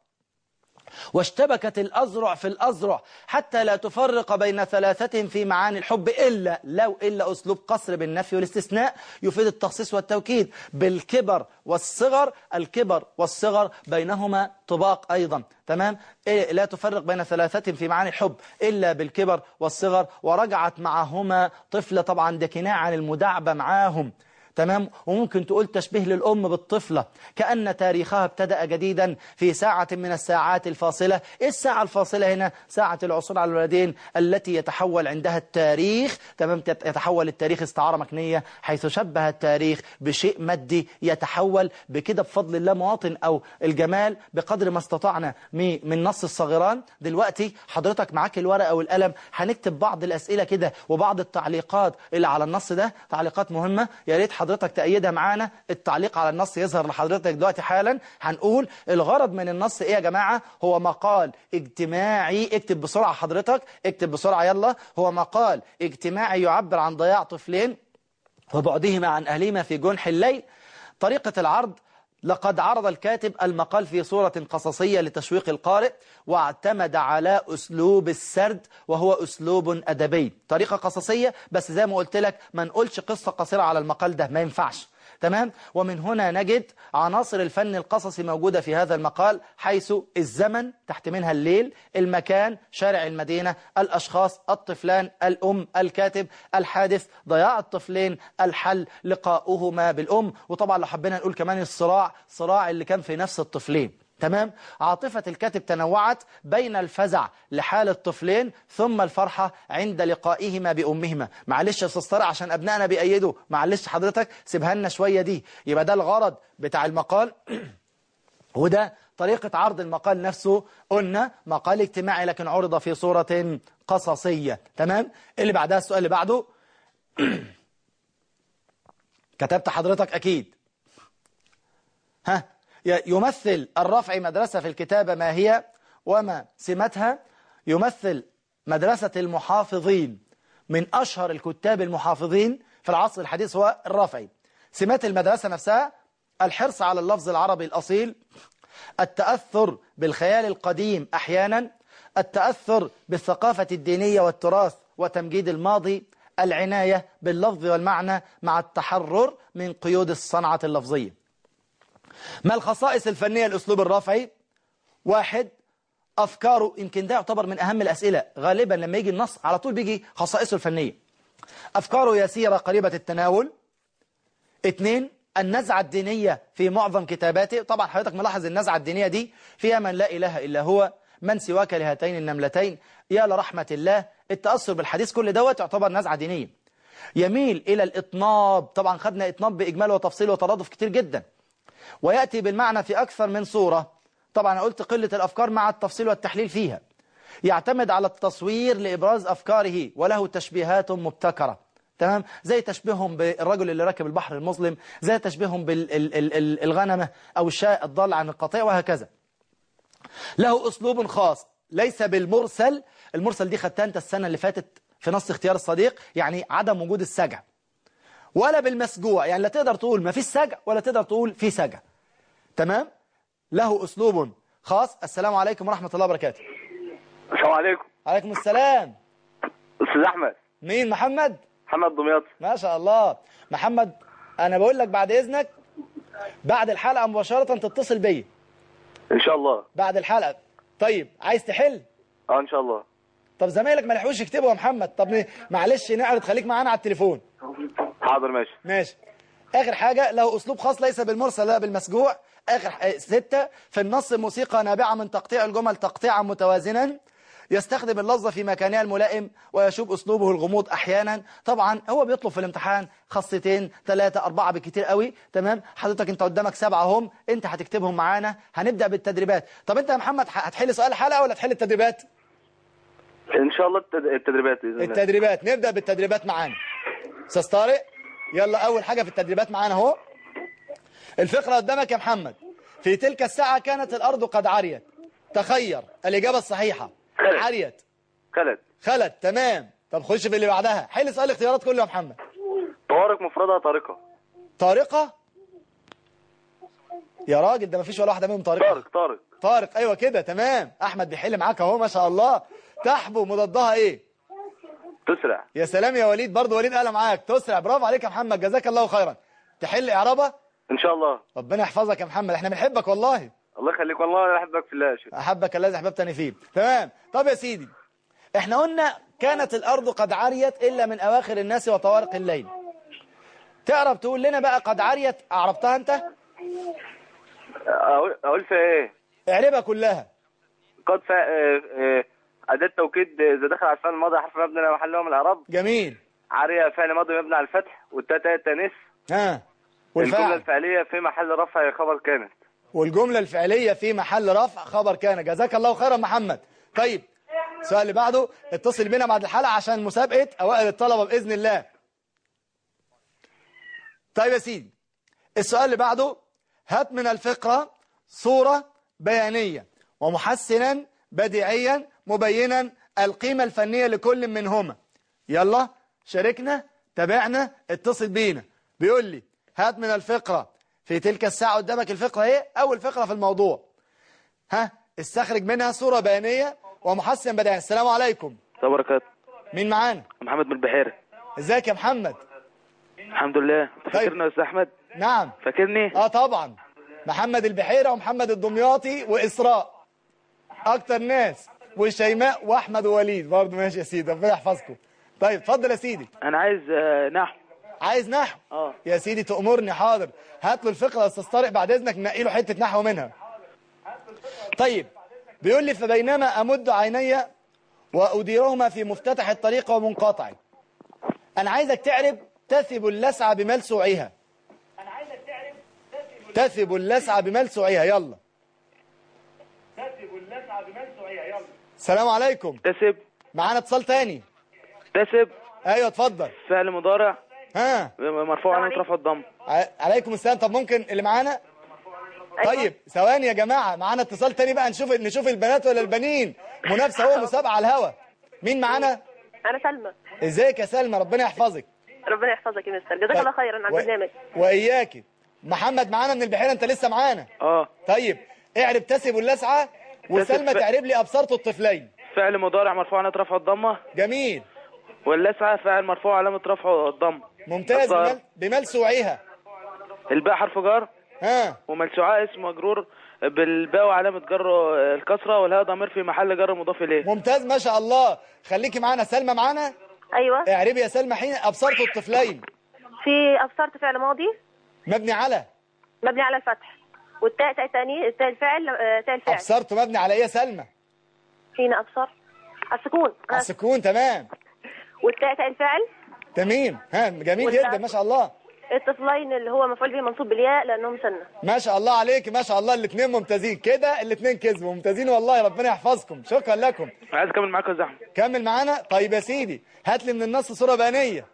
S1: واشتبكت الأزرع في الأزرع حتى لا تفرق بين ثلاثة في معاني الحب إلا لو إلا أسلوب قصر بالنفي والاستثناء يفيد التخصيص والتوكيد بالكبر والصغر الكبر والصغر بينهما طباق أيضا تمام إيه لا تفرق بين ثلاثة في معاني الحب إلا بالكبر والصغر ورجعت معهما طفلة طبعا ده كناية عن المداعبة معاهم تمام وممكن تقول تشبيه للأم بالطفلة كأن تاريخها ابتدأ جديدا في ساعة من الساعات الفاصلة إيه الساعة الفاصلة هنا ساعة العصور على الولدين التي يتحول عندها التاريخ تمام يتحول التاريخ استعارة مكنية حيث شبه التاريخ بشيء مادي يتحول بكده بفضل الله مواطن أو الجمال بقدر ما استطعنا من نص الصغيران دلوقتي حضرتك معاك الورقة والقلم هنكتب بعض الأسئلة كده وبعض التعليقات اللي على النص ده تعليقات مهمة يا ريت حضرتك تأيدها معانا التعليق على النص يظهر لحضرتك دلوقتي حالا هنقول الغرض من النص ايه يا جماعة هو مقال اجتماعي اكتب بسرعة حضرتك اكتب بسرعة يلا هو مقال اجتماعي يعبر عن ضياع طفلين وبعدهما عن أهلهما في جنح الليل طريقة العرض لقد عرض الكاتب المقال في صورة قصصية لتشويق القارئ واعتمد على أسلوب السرد وهو أسلوب أدبي طريقة قصصية بس زي ما قلت لك ما نقولش قصة قصيرة على المقال ده ما ينفعش تمام ومن هنا نجد عناصر الفن القصصي موجودة في هذا المقال حيث الزمن تحت منها الليل المكان شارع المدينة الأشخاص الطفلان الأم الكاتب الحادث ضياع الطفلين الحل لقاؤهما بالأم وطبعا لو حبينا نقول كمان الصراع صراع اللي كان في نفس الطفلين تمام عاطفة الكاتب تنوعت بين الفزع لحال الطفلين ثم الفرحة عند لقائهما بأمهما معلش يا استاذ طارق عشان أبنائنا بيأيدوا معلش حضرتك سيبها لنا شوية دي يبقى ده الغرض بتاع المقال وده طريقة عرض المقال نفسه قلنا مقال اجتماعي لكن عرض في صورة قصصية تمام اللي بعدها السؤال اللي بعده كتبت حضرتك أكيد ها يمثل الرفع مدرسة في الكتابة ما هي وما سمتها يمثل مدرسة المحافظين من أشهر الكتاب المحافظين في العصر الحديث هو الرفعي سمات المدرسة نفسها الحرص على اللفظ العربي الأصيل التأثر بالخيال القديم أحيانا التأثر بالثقافة الدينية والتراث وتمجيد الماضي العناية باللفظ والمعنى مع التحرر من قيود الصنعة اللفظية ما الخصائص الفنية الأسلوب الرافعي واحد أفكاره يمكن ده يعتبر من أهم الأسئلة غالبا لما يجي النص على طول بيجي خصائصه الفنية أفكاره يسيرة قريبة التناول اثنين النزعة الدينية في معظم كتاباته طبعا حضرتك ملاحظ النزعة الدينية دي فيها من لا إله إلا هو من سواك لهاتين النملتين يا لرحمة الله التأثر بالحديث كل دوت يعتبر نزعة دينية يميل إلى الإطناب طبعا خدنا إطناب بإجمال وتفصيل وترادف كتير جدا ويأتي بالمعنى في أكثر من صورة طبعا أنا قلت قلة الأفكار مع التفصيل والتحليل فيها يعتمد على التصوير لإبراز أفكاره وله تشبيهات مبتكرة تمام زي تشبيههم بالرجل اللي راكب البحر المظلم زي تشبيههم بالغنمة أو الشاء الضال عن القطيع وهكذا له أسلوب خاص ليس بالمرسل المرسل دي خدتها أنت السنة اللي فاتت في نص اختيار الصديق يعني عدم وجود السجع ولا بالمسجوع يعني لا تقدر تقول ما فيش سجع ولا تقدر تقول في سجع تمام له أسلوب خاص السلام عليكم ورحمة الله وبركاته
S2: السلام عليكم
S1: عليكم السلام
S2: استاذ احمد
S1: مين محمد
S2: محمد دمياط
S1: ما شاء الله محمد أنا بقول لك بعد إذنك بعد الحلقة مباشرة تتصل بيا
S2: ان شاء الله
S1: بعد الحلقة طيب عايز تحل
S2: اه ان شاء الله
S1: طب زمايلك ما لحقوش يكتبوا يا محمد طب ن- معلش نعرض خليك معانا على التليفون
S2: حاضر ماشي
S1: ماشي آخر حاجة له أسلوب خاص ليس بالمرسل لا بالمسجوع آخر ح- ستة في النص موسيقى نابعة من تقطيع الجمل تقطيعا متوازنا يستخدم اللفظ في مكانها الملائم ويشوب أسلوبه الغموض أحيانا طبعا هو بيطلب في الامتحان خاصتين ثلاثة أربعة بالكتير قوي تمام حضرتك أنت قدامك سبعة هم أنت هتكتبهم معانا هنبدأ بالتدريبات طب أنت يا محمد ح- هتحل سؤال الحلقة ولا تحل التدريبات
S2: ان شاء الله التد- التدريبات باذن الله
S1: التدريبات نبدأ بالتدريبات معانا أستاذ طارق يلا أول حاجة في التدريبات معانا أهو الفقرة قدامك يا محمد في تلك الساعة كانت الأرض قد عريت تخير الإجابة الصحيحة
S2: خلت.
S1: عريت
S2: خالد
S1: خلت تمام طب خش في اللي بعدها حل سؤال الاختيارات كله يا محمد
S2: طوارق مفردها طارقه
S1: طارقة يا راجل ده مفيش ولا واحدة منهم طارقة
S2: طارق طارق
S1: طارق أيوة كده تمام أحمد بيحل معاك أهو ما شاء الله تحبو مضادها إيه
S2: تسرع
S1: يا سلام يا وليد برضه وليد قال معاك تسرع برافو عليك يا محمد جزاك الله خيرا تحل إعرابة
S2: ان شاء الله
S1: ربنا يحفظك يا محمد احنا بنحبك والله
S2: الله يخليك والله انا احبك في الله يا شيخ
S1: أحبك الذي أحببتني فيه تمام طب يا سيدي احنا قلنا كانت الأرض قد عريت إلا من أواخر الناس وطوارق الليل تعرف تقول لنا بقى قد عريت أعربتها أنت
S2: اقول اقول في ايه
S1: اعربها كلها
S2: قد فا آه، آه، اداه توكيد اذا دخل على الفعل الماضي حرف مبني على محله من الاعراب
S1: جميل
S2: عاريه فعل ماضي مبني على الفتح والتاء التانيث
S1: ها
S2: الجمله
S1: والفاعل
S2: الفعليه في محل رفع خبر كانت
S1: والجملة الفعلية في محل رفع خبر كان جزاك الله خيرا محمد طيب السؤال اللي بعده اتصل بينا بعد الحلقة عشان مسابقة أوائل الطلبة بإذن الله طيب يا سيدي السؤال اللي بعده هات من الفقرة صورة بيانية ومحسنا بديعيا مبينا القيمة الفنية لكل منهما يلا شاركنا تابعنا اتصل بينا بيقول لي هات من الفقرة في تلك الساعة قدامك الفقرة ايه أول فقرة في الموضوع ها استخرج منها صورة بيانية ومحسن بديعي السلام عليكم
S2: وبركاته
S1: مين معانا
S2: محمد بن البحيري
S1: ازيك يا محمد
S2: الحمد لله فاكرني يا استاذ احمد
S1: نعم
S2: فاكرني
S1: اه طبعا محمد البحيرة ومحمد الدمياطي وإسراء أكتر ناس وشيماء وأحمد ووليد برضه ماشي يا سيدي ربنا يحفظكم طيب اتفضل يا سيدي
S2: انا عايز آه، نحو
S1: عايز نحو
S2: اه
S1: يا سيدي تأمرني حاضر هات له الفقرة يا استاذ طارق بعد إذنك نقي له حتة نحو منها طيب بيقول لي فبينما أمد عيني وأديرهما في مفتتح الطريق ومنقطع أنا عايزك تعرف تثب اللسعة بملسوعها تثب اللسعة بملسوعها يلا السلام عليكم
S2: تسب
S1: معانا اتصال تاني
S2: تسب
S1: ايوه اتفضل
S2: فعل مضارع
S1: ها
S2: مرفوع عن رفع الضم
S1: ع- عليكم السلام طب ممكن اللي معانا طيب ثواني يا جماعه معانا اتصال تاني بقى نشوف نشوف البنات ولا البنين منافسه هو مسابقه على الهوا مين معانا
S3: أنا سلمى
S1: ازيك يا سلمى ربنا يحفظك
S3: ربنا يحفظك يا مستر جزاك الله خيرا على
S1: و-
S3: البرنامج
S1: واياكي محمد معانا من البحيره انت لسه معانا
S2: اه
S1: طيب اعرب تسب اللسعه وسلمى
S2: تسب-
S1: تعرب لي ابصرته الطفلين
S2: فعل مضارع مرفوع عن رفع الضمه
S1: جميل
S2: واللسعه فاعل مرفوع علامه رفع الضم
S1: ممتاز
S2: الضار.
S1: بمل... بملسوعها
S2: الباء حرف جر
S1: ها
S2: وملسوعاء اسم مجرور بالباء وعلامه جر الكسره والهاء ضمير في محل جر مضاف اليه
S1: ممتاز ما شاء الله خليكي معانا سلمى معانا
S3: أيوة
S1: اعربي يا سلمى حين ابصرته الطفلين
S3: في أبصرت فعل ماضي
S1: مبني على
S3: مبني على الفتح والتاء تاء تاني تاء الفعل آه، تاء الفعل
S1: ابصرته مبني على ايه يا سلمى
S3: حين أبصر السكون
S1: على
S3: آه.
S1: السكون تمام
S3: والتاء تاء الفعل
S1: تمام ها جميل
S3: والتاء.
S1: جدا ما شاء الله
S3: الطفلين اللي هو مفعول به منصوب بالياء لانه مثنى
S1: ما شاء الله عليك ما شاء الله الاثنين ممتازين كده الاثنين كسبوا ممتازين والله ربنا يحفظكم شكرا لكم
S2: عايز اكمل معاك يا زحمه
S1: كمل معانا طيب يا سيدي هات لي من النص صورة بيانية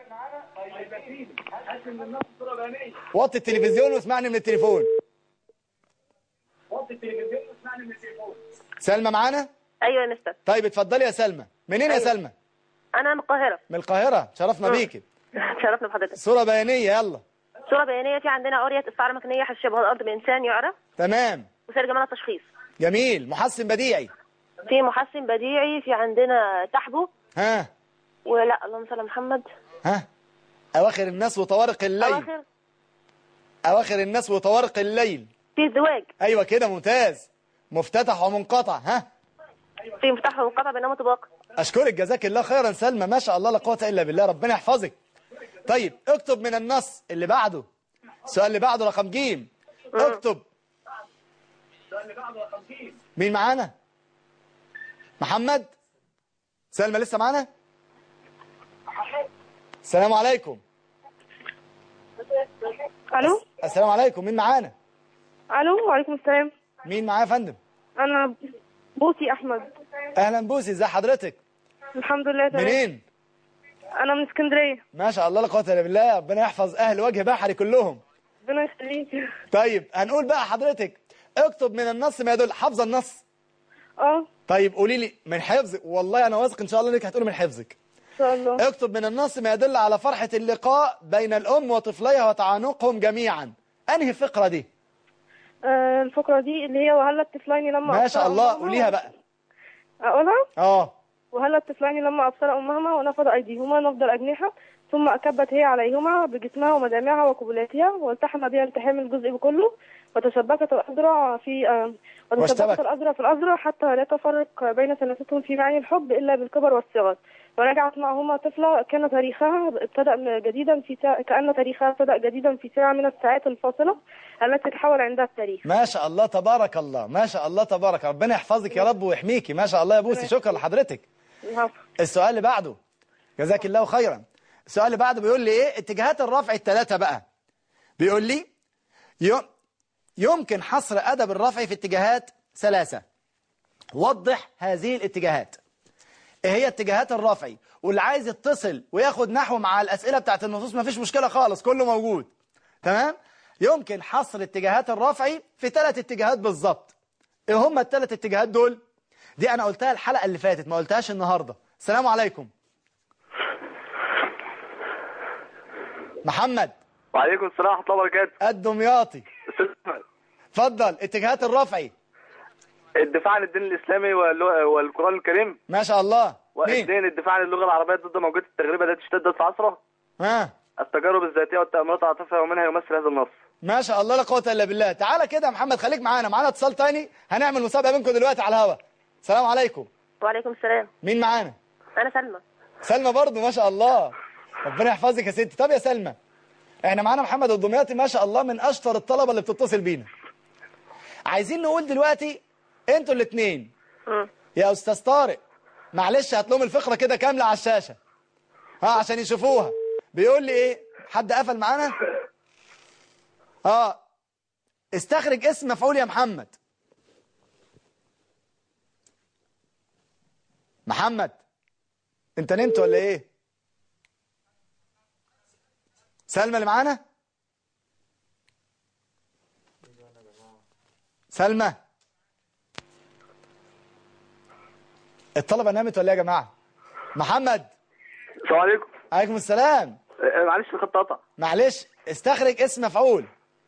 S1: وطي التلفزيون واسمعني من التليفون سلمى معانا
S3: ايوه يا مستر
S1: طيب اتفضلي يا سلمى منين يا
S3: أيوة.
S1: سلمى
S3: انا من القاهره
S1: من القاهرة شرفنا بيكي
S3: شرفنا بحضرتك
S1: صورة بيانية يلا
S3: صوره بيانيه في عندنا قريه استعاره مكنيه حشبها الارض بانسان يعرف
S1: تمام
S3: وسير جمال التشخيص
S1: جميل محسن بديعي
S3: في محسن بديعي في عندنا تحبو
S1: ها
S3: ولا اللهم صل على محمد
S1: ها أواخر الناس وطوارق الليل
S3: اواخر
S1: أواخر الناس وطوارق الليل
S3: في الزواج
S1: أيوة كده ممتاز مفتتح ومنقطع ها
S3: في مفتاح وقطع بينما طباق
S1: أشكرك جزاك الله خيرا سلمى ما شاء الله لا قوة إلا بالله ربنا يحفظك طيب اكتب من النص اللي بعده السؤال اللي بعده رقم جيم اكتب مين معانا محمد سلمى لسه معانا السلام عليكم
S4: الو
S1: السلام عليكم مين معانا
S4: الو وعليكم السلام
S1: مين معايا يا فندم
S4: انا بوسي احمد
S1: اهلا بوسي ازي حضرتك
S4: الحمد لله تمام
S1: منين
S4: انا من اسكندريه
S1: ما شاء الله لا قوه الا بالله ربنا يحفظ اهل وجه بحري كلهم
S4: ربنا يخليك
S1: طيب هنقول بقى حضرتك اكتب من النص ما يدل حافظه النص
S4: اه
S1: طيب قولي لي من حفظك والله انا واثق ان شاء الله انك هتقولي من حفظك
S4: ان شاء الله
S1: اكتب من النص ما يدل على فرحة اللقاء بين الام وطفليها وتعانقهم جميعا انهي فقرة دي
S4: آه الفقره دي اللي هي وهل الطفلين لما
S1: ما
S4: أبصر
S1: شاء الله
S4: أمهما-
S1: قوليها بقى
S4: اقولها
S1: اه
S4: وهل الطفلين لما ابصر امهما ونفض ايديهما نفض الاجنحه ثم اكبت هي عليهما بجسمها ومدامعها وقبلاتها والتحم بها التحام الجزء بكله وتشبكت الاذرع في آه
S1: واشتبك.
S4: وتشبكت الاذرع في الاذرع حتى لا تفرق بين ثلاثتهم في معاني الحب الا بالكبر والصغر ورجعت معهما طفلة كان تاريخها ابتدأ جديدا في ساعة كأن تاريخها ابتدأ جديدا في ساعة من الساعات الفاصلة التي تحول عندها التاريخ
S1: ما شاء الله تبارك الله ما شاء الله تبارك ربنا يحفظك يا رب ويحميكي ما شاء الله يا بوسي شكرا لحضرتك
S4: العفو.
S1: السؤال اللي بعده جزاك الله خيرا السؤال اللي بعده بيقول لي ايه اتجاهات الرفع الثلاثة بقى بيقول لي يوم يمكن حصر أدب الرفع في اتجاهات ثلاثة وضح هذه الاتجاهات ايه هي اتجاهات الرفع واللي عايز يتصل وياخد نحو مع الأسئلة بتاعت النصوص مفيش مشكلة خالص كله موجود تمام يمكن حصر اتجاهات الرفع في ثلاث اتجاهات بالظبط ايه هم الثلاث اتجاهات دول دي انا قلتها الحلقة اللي فاتت ما قلتهاش النهاردة السلام عليكم محمد
S5: وعليكم السلام ورحمة الله وبركاته
S1: الدمياطي
S5: أستاذ أحمد،
S1: اتفضل اتجاهات الرفعي
S5: الدفاع عن الدين الإسلامي واللغة- والقرآن الكريم
S1: ما شاء الله مين
S5: واثنين الدفاع عن اللغة العربية ضد موجات التغريبة التي اشتدت عصره
S1: ها
S5: التجارب الذاتية والتأملات العاطفية ومنها يمثل هذا النص
S1: ما شاء الله لا قوه الا بالله تعالى كده يا محمد خليك معانا معانا اتصال تاني هنعمل مسابقه بينكم دلوقتي على الهوا السلام عليكم
S3: وعليكم السلام
S1: مين معانا
S3: انا سلمى
S1: سلمى برضو ما شاء الله ربنا يحفظك يا ستي طب يا سلمى احنا معانا محمد الدمياطي ما شاء الله من اشطر الطلبه اللي بتتصل بينا عايزين نقول دلوقتي انتوا الاثنين
S3: مم.
S1: يا استاذ طارق معلش هات لهم الفقره كده كامله على الشاشه ها عشان يشوفوها بيقول لي ايه حد قفل معانا اه استخرج اسم مفعول يا محمد محمد انت نمت ولا ايه سلمى اللي معانا سلمى الطلبة نامت ولا ايه يا جماعة محمد
S5: السلام عليكم
S1: عليكم السلام
S5: آه، معلش الخط قطع
S1: معلش استخرج اسم مفعول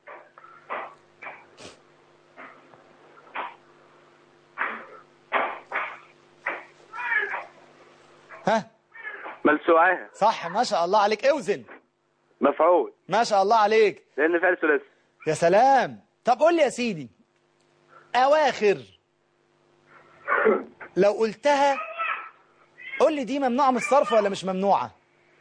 S1: ها
S5: ملسوعاها
S1: صح ما شاء الله عليك اوزن
S5: مفعول
S1: ما شاء الله عليك
S5: لأن فعل ثلاثي
S1: يا سلام طب قول لي يا سيدي اواخر لو قلتها قول لي دي ممنوعه من الصرف ولا مش ممنوعه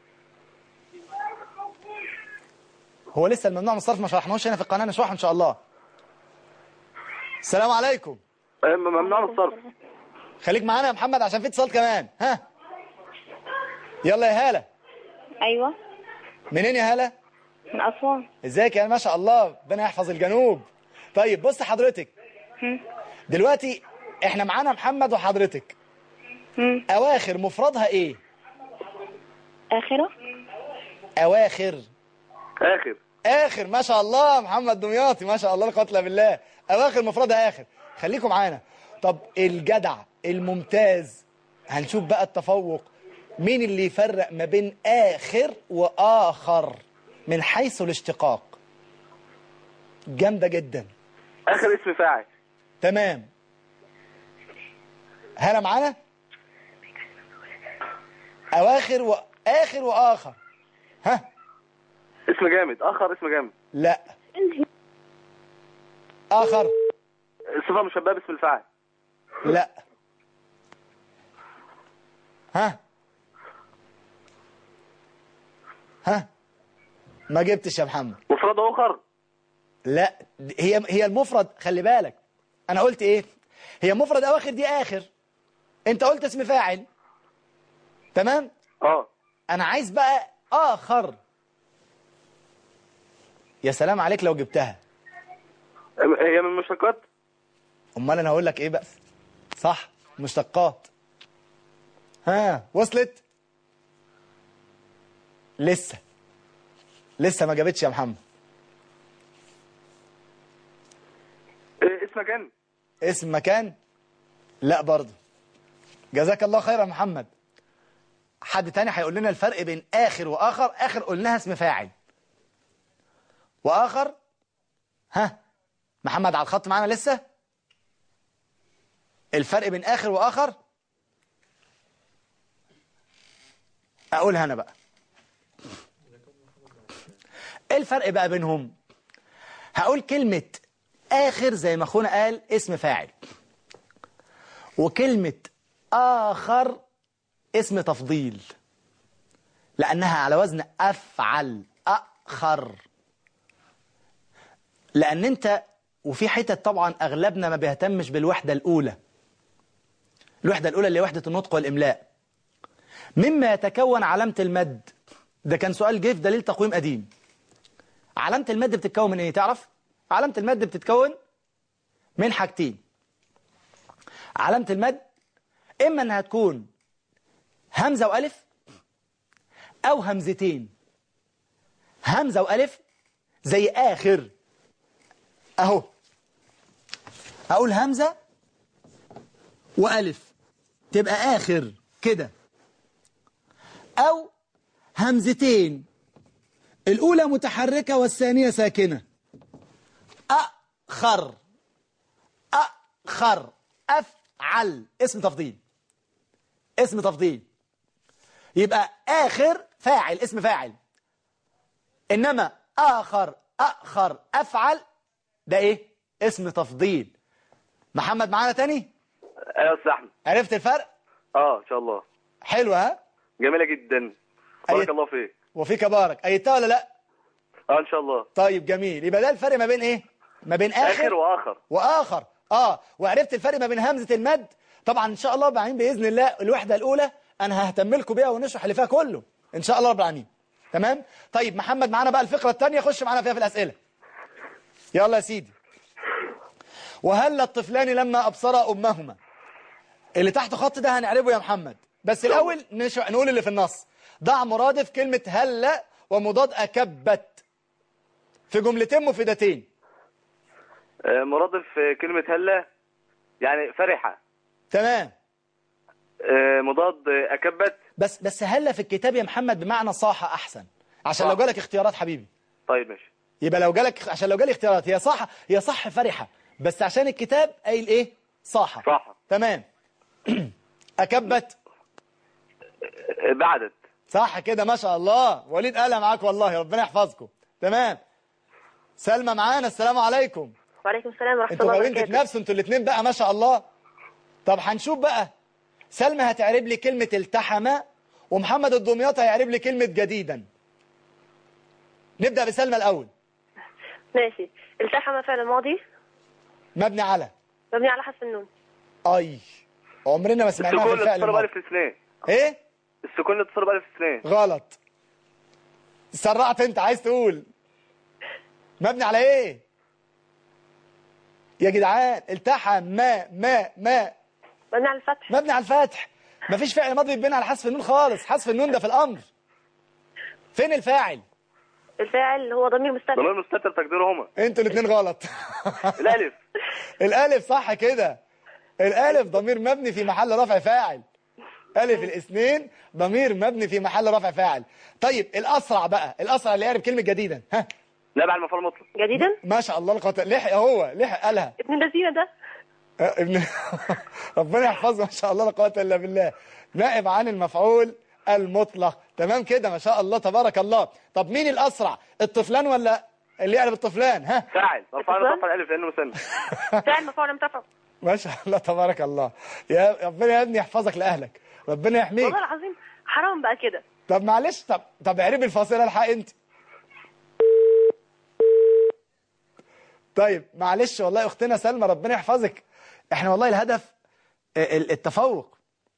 S1: هو لسه الممنوع من الصرف ما شرحناهوش هنا في القناه نشرحه ان شاء الله السلام عليكم
S5: آه، ممنوع من الصرف
S1: خليك معانا يا محمد عشان في اتصال كمان ها يلا يا هاله
S6: ايوه
S1: منين يا هاله
S4: من أسوان
S1: ازيك يا ما شاء الله ربنا يحفظ الجنوب طيب بص حضرتك دلوقتي احنا معانا محمد وحضرتك
S4: مم.
S1: اواخر مفردها ايه
S4: آخرة
S1: اواخر
S5: اخر
S1: اخر ما شاء الله محمد دمياطي ما شاء الله لا قوه الا بالله اواخر مفردها اخر خليكم معانا طب الجدع الممتاز هنشوف بقى التفوق مين اللي يفرق ما بين اخر واخر من حيث الاشتقاق جامده جدا
S5: اخر اسم فاعل
S1: تمام هلا معانا اواخر واخر واخر ها
S5: اسم جامد اخر اسم جامد
S1: لا اخر
S5: صفه مشبهه باسم الفاعل
S1: لا ها ها ما جبتش يا محمد
S5: مفرد اخر
S1: لا هي هي المفرد خلي بالك انا قلت ايه هي مفرد اواخر دي اخر انت قلت اسم فاعل تمام
S5: اه
S1: انا عايز بقى اخر يا سلام عليك لو جبتها
S5: هي من المشتقات
S1: امال انا هقول لك ايه بقى صح مشتقات ها وصلت لسه لسه ما جابتش يا محمد
S5: إيه اسم مكان
S1: اسم مكان لا برضه جزاك الله خير يا محمد حد تاني هيقول لنا الفرق بين اخر واخر اخر قلناها اسم فاعل واخر ها محمد على الخط معانا لسه الفرق بين اخر واخر اقولها انا بقى ايه الفرق بقى بينهم هقول كلمة آخر زي ما أخونا قال اسم فاعل وكلمة آخر اسم تفضيل لأنها على وزن أفعل أخر لأن أنت وفي حتت طبعا أغلبنا ما بيهتمش بالوحدة الأولى الوحدة الأولى اللي هي وحدة النطق والإملاء مما يتكون علامة المد ده كان سؤال جه في دليل تقويم قديم علامة المد بتتكون من ايه تعرف علامة المد بتتكون من حاجتين علامة المد اما انها تكون همزة والف او همزتين همزة والف زي اخر اهو اقول همزة والف تبقى اخر كده او همزتين الأولى متحركة والثانية ساكنة أخر أخر أفعل اسم تفضيل اسم تفضيل يبقى آخر فاعل اسم فاعل إنما آخر أخر أفعل ده إيه اسم تفضيل محمد معانا تاني
S5: ايوه يا استاذ احمد
S1: عرفت الفرق
S5: اه ان شاء الله
S1: حلو ها
S5: جميله جدا
S1: أي-
S5: بارك الله فيك
S1: وفيك بارك أيتها ولا لا
S5: اه ان شاء الله
S1: طيب جميل يبقى ده الفرق ما بين إيه ما بين
S5: اخر واخر
S1: واخر اه وعرفت الفرق ما بين همزه المد طبعا ان شاء الله بعدين باذن الله الوحده الاولى انا ههتم لكم بيها ونشرح اللي فيها كله ان شاء الله رب العالمين تمام طيب محمد معانا بقى الفقره الثانيه خش معانا فيها في الاسئله يلا يا سيدي وهل الطفلان لما ابصرا امهما اللي تحت خط ده هنعربه يا محمد بس الاول نش... نقول اللي في النص ضع مرادف كلمه هل ومضاد اكبت في جملتين مفيدتين
S5: آه، مرادف آه، كلمه هلا يعني فرحه
S1: تمام
S5: آه، مضاد آه، اكبت
S1: بس بس هلا في الكتاب يا محمد بمعنى صاح احسن عشان
S5: صح.
S1: لو جالك اختيارات حبيبي
S5: طيب ماشي
S1: يبقى لو جالك عشان لو جالي اختيارات هي صح هي صح فرحه بس عشان الكتاب قايل ايه صاح
S5: صح
S1: تمام اكبت
S5: آه، بعدت
S1: صح كده ما شاء الله وليد قالها معاك والله ربنا يحفظكم تمام سلمى معانا السلام عليكم
S3: وعليكم السلام ورحمة
S1: انتوا
S3: الله
S1: غاويين
S3: وبركاته
S1: تتنافسوا انتوا الاثنين بقى ما شاء الله طب هنشوف بقى سلمى هتعرب لي كلمة التحم ومحمد الدمياط هيعرب لي كلمة جديدا نبدأ بسلمى الأول
S3: ماشي التحم فعل ماضي
S1: مبني على
S3: مبني على حذف النون
S1: أي عمرنا ما سمعناها في
S5: السكون
S1: الفعل
S5: الاتصال
S1: الماضي.
S5: بالف اثنين
S1: ايه
S5: السكون الاتصال بالف اثنين
S1: غلط سرعت انت عايز تقول مبني على ايه يا جدعان التحم ما ما ما
S3: مبني على الفتح
S1: مبني على الفتح مفيش فعل ماضي بيتبني على حذف النون خالص حذف النون ده في الامر فين الفاعل
S3: الفاعل هو ضمير مستتر
S5: ضمير مستتر تقديره هما
S1: انتوا الاثنين غلط
S5: الالف
S1: الالف صح كده الالف ضمير مبني في محل رفع فاعل الف الاثنين ضمير مبني في محل رفع فاعل طيب الاسرع بقى الاسرع اللي يعرف كلمه جديدا ها
S5: نائب عن المفعول المطلق
S3: جديدا
S1: ما شاء الله القوة لحق هو لحق قالها
S3: ابن الذين ده
S1: آه، ابن ربنا يحفظه ما شاء الله لا قوه الا بالله نائب عن المفعول المطلق تمام كده ما شاء الله تبارك الله طب مين الاسرع الطفلان ولا اللي يعرف الطفلان ها
S5: فاعل مرفوع على رفع الالف لانه مثنى
S3: فاعل مفعول مرتفع
S1: ما شاء الله تبارك الله يا ربنا يا ابني يحفظك لاهلك ربنا يحميك
S3: والله العظيم حرام بقى كده
S1: طب معلش طب طب اعربي الفاصله الحق انت طيب معلش والله اختنا سلمى ربنا يحفظك احنا والله الهدف ال- التفوق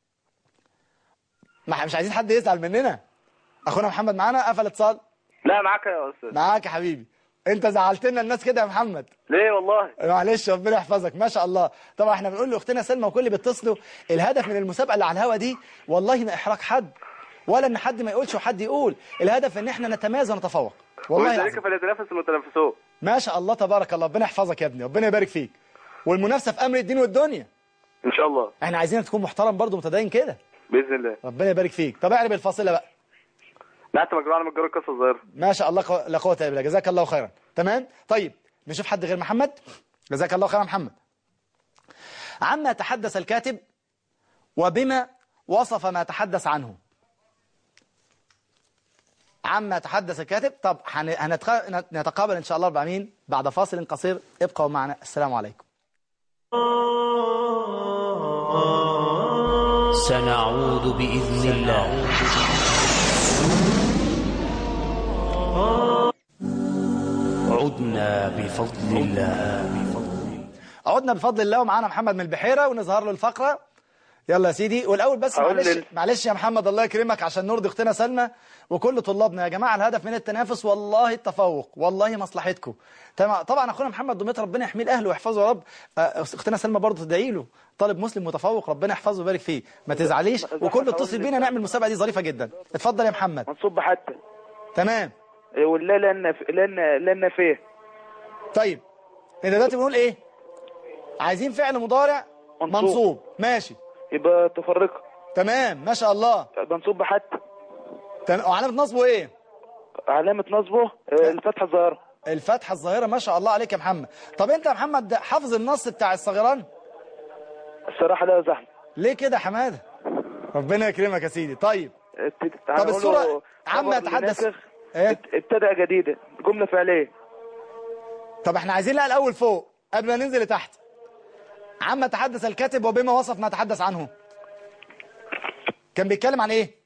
S1: ما مش عايزين حد يزعل مننا اخونا محمد معانا قفل اتصال
S5: لا معاك يا استاذ
S1: معاك يا حبيبي انت زعلت لنا الناس كده يا محمد
S5: ليه والله
S1: معلش ربنا يحفظك ما شاء الله طبعا احنا بنقول لاختنا سلمى وكل اللي بيتصلوا الهدف من المسابقه اللي على الهوا دي والله ما احراج حد ولا ان حد ما يقولش وحد يقول الهدف ان احنا نتميز ونتفوق والله
S5: ولذلك
S1: العظيم.
S5: فليتنافس المتنافسون
S1: ما شاء الله تبارك الله ربنا يحفظك يا ابني ربنا يبارك فيك والمنافسه في امر الدين والدنيا
S5: ان شاء الله
S1: احنا عايزينك تكون محترم برضه متدين كده
S5: باذن الله
S1: ربنا يبارك فيك طب اعرب الفاصله بقى
S5: نعت مجموعه من الجار القصه الظاهره
S1: ما شاء الله قو- لا قوه الا بالله جزاك الله خيرا تمام طيب نشوف حد غير محمد جزاك الله خيرا محمد عما تحدث الكاتب وبما وصف ما تحدث عنه عما تحدث الكاتب طب هن- هنتخ- نتقابل ان شاء الله مع مين بعد فاصل قصير ابقوا معنا السلام عليكم
S6: سنعود بإذن الله عدنا بفضل الله
S1: عدنا بفضل الله ومعانا محمد من البحيرة ونظهر له الفقرة يلا يا سيدي والأول بس
S5: أقول
S1: معلش
S5: لل-
S1: معلش يا محمد الله يكرمك عشان نرضي اختنا سلمى وكل طلابنا يا جماعة الهدف من التنافس والله التفوق والله مصلحتكم تمام طبعا اخونا محمد دمياط ربنا يحميه الاهل ويحفظه يا رب آه، اختنا سلمى برضه تدعي له طالب مسلم متفوق ربنا يحفظه ويبارك فيه ما تزعليش وكل اتصل بينا نعمل المسابقة دي ظريفة جدا اتفضل يا محمد
S2: منصوب حتى
S1: تمام
S2: ولا لان لان لان فيه
S1: طيب انت دلوقتي بنقول ايه عايزين فعل مضارع
S2: منصوب.
S1: منصوب ماشي
S2: يبقى تفرقه
S1: تمام ما شاء الله
S2: منصوب حتى
S1: تمام وعلامة نصبه ايه
S2: علامة نصبه آه، الفتحة الظاهرة
S1: الفتحة الظاهرة ما شاء الله عليك يا محمد طب انت يا محمد حافظ النص بتاع الصغيران
S2: الصراحة لا زحمة
S1: ليه كده يا حمادة ربنا يكرمك يا سيدي طيب طب الصورة عما يتحدث ايه
S2: ابتدأ جديدة جملة فعلية
S1: طب احنا عايزين لا الاول فوق قبل ما ننزل لتحت عما تحدث الكاتب وبما وصف ما تحدث عنه كان بيتكلم عن ايه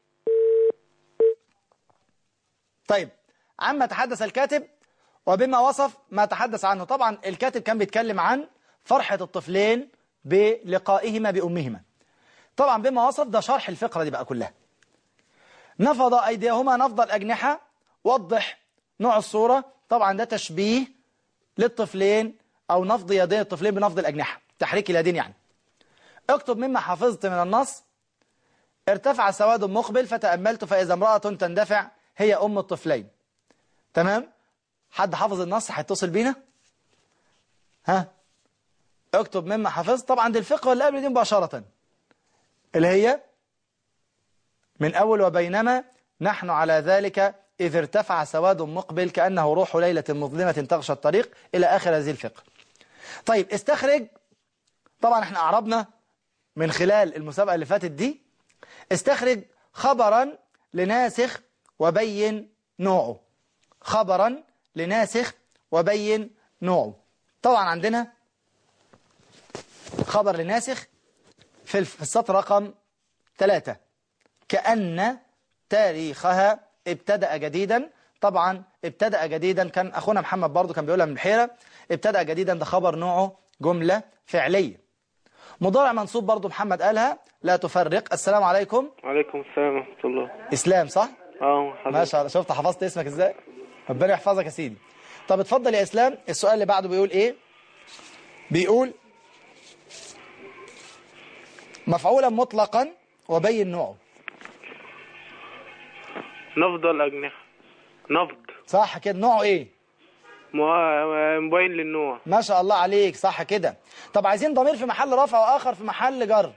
S1: طيب عما تحدث الكاتب وبما وصف ما تحدث عنه طبعا الكاتب كان بيتكلم عن فرحة الطفلين بلقائهما بأمهما طبعا بما وصف ده شرح الفقرة دي بقى كلها نفض أيديهما نفض الأجنحة وضح نوع الصورة طبعا ده تشبيه للطفلين أو نفض يدين الطفلين بنفض الأجنحة تحريك اليدين يعني اكتب مما حفظت من النص ارتفع سواد مقبل فتأملت فإذا امرأة تندفع هي أم الطفلين تمام حد حافظ النص هيتصل بينا ها اكتب مما حفظت طبعا دي الفقه اللي قبل دي مباشرة اللي هي من أول وبينما نحن على ذلك إذ ارتفع سواد مقبل كأنه روح ليلة مظلمة تغشى الطريق إلى آخر هذه الفقه طيب استخرج طبعا احنا أعربنا من خلال المسابقة اللي فاتت دي استخرج خبرا لناسخ وبين نوعه خبرا لناسخ وبين نوعه طبعا عندنا خبر لناسخ في الف- في السطر رقم ثلاثة كأن تاريخها ابتدأ جديدا طبعا ابتدأ جديدا كان أخونا محمد برضو كان بيقولها من البحيرة ابتدأ جديدا ده خبر نوعه جملة فعلية مضارع منصوب برضو محمد قالها لا تفرق السلام عليكم
S2: وعليكم السلام ورحمة الله
S1: إسلام صح؟
S2: اه
S1: ما شاء الله شفت حفظت اسمك ازاي ربنا يحفظك يا سيدي طب اتفضل يا اسلام السؤال اللي بعده بيقول ايه بيقول مفعولا مطلقا وبين نوعه
S7: نفض الأجنحة نفض
S1: صح كده نوعه ايه
S7: مو- مبين للنوع
S1: ما شاء الله عليك صح كده طب عايزين ضمير في محل رفع واخر في محل جر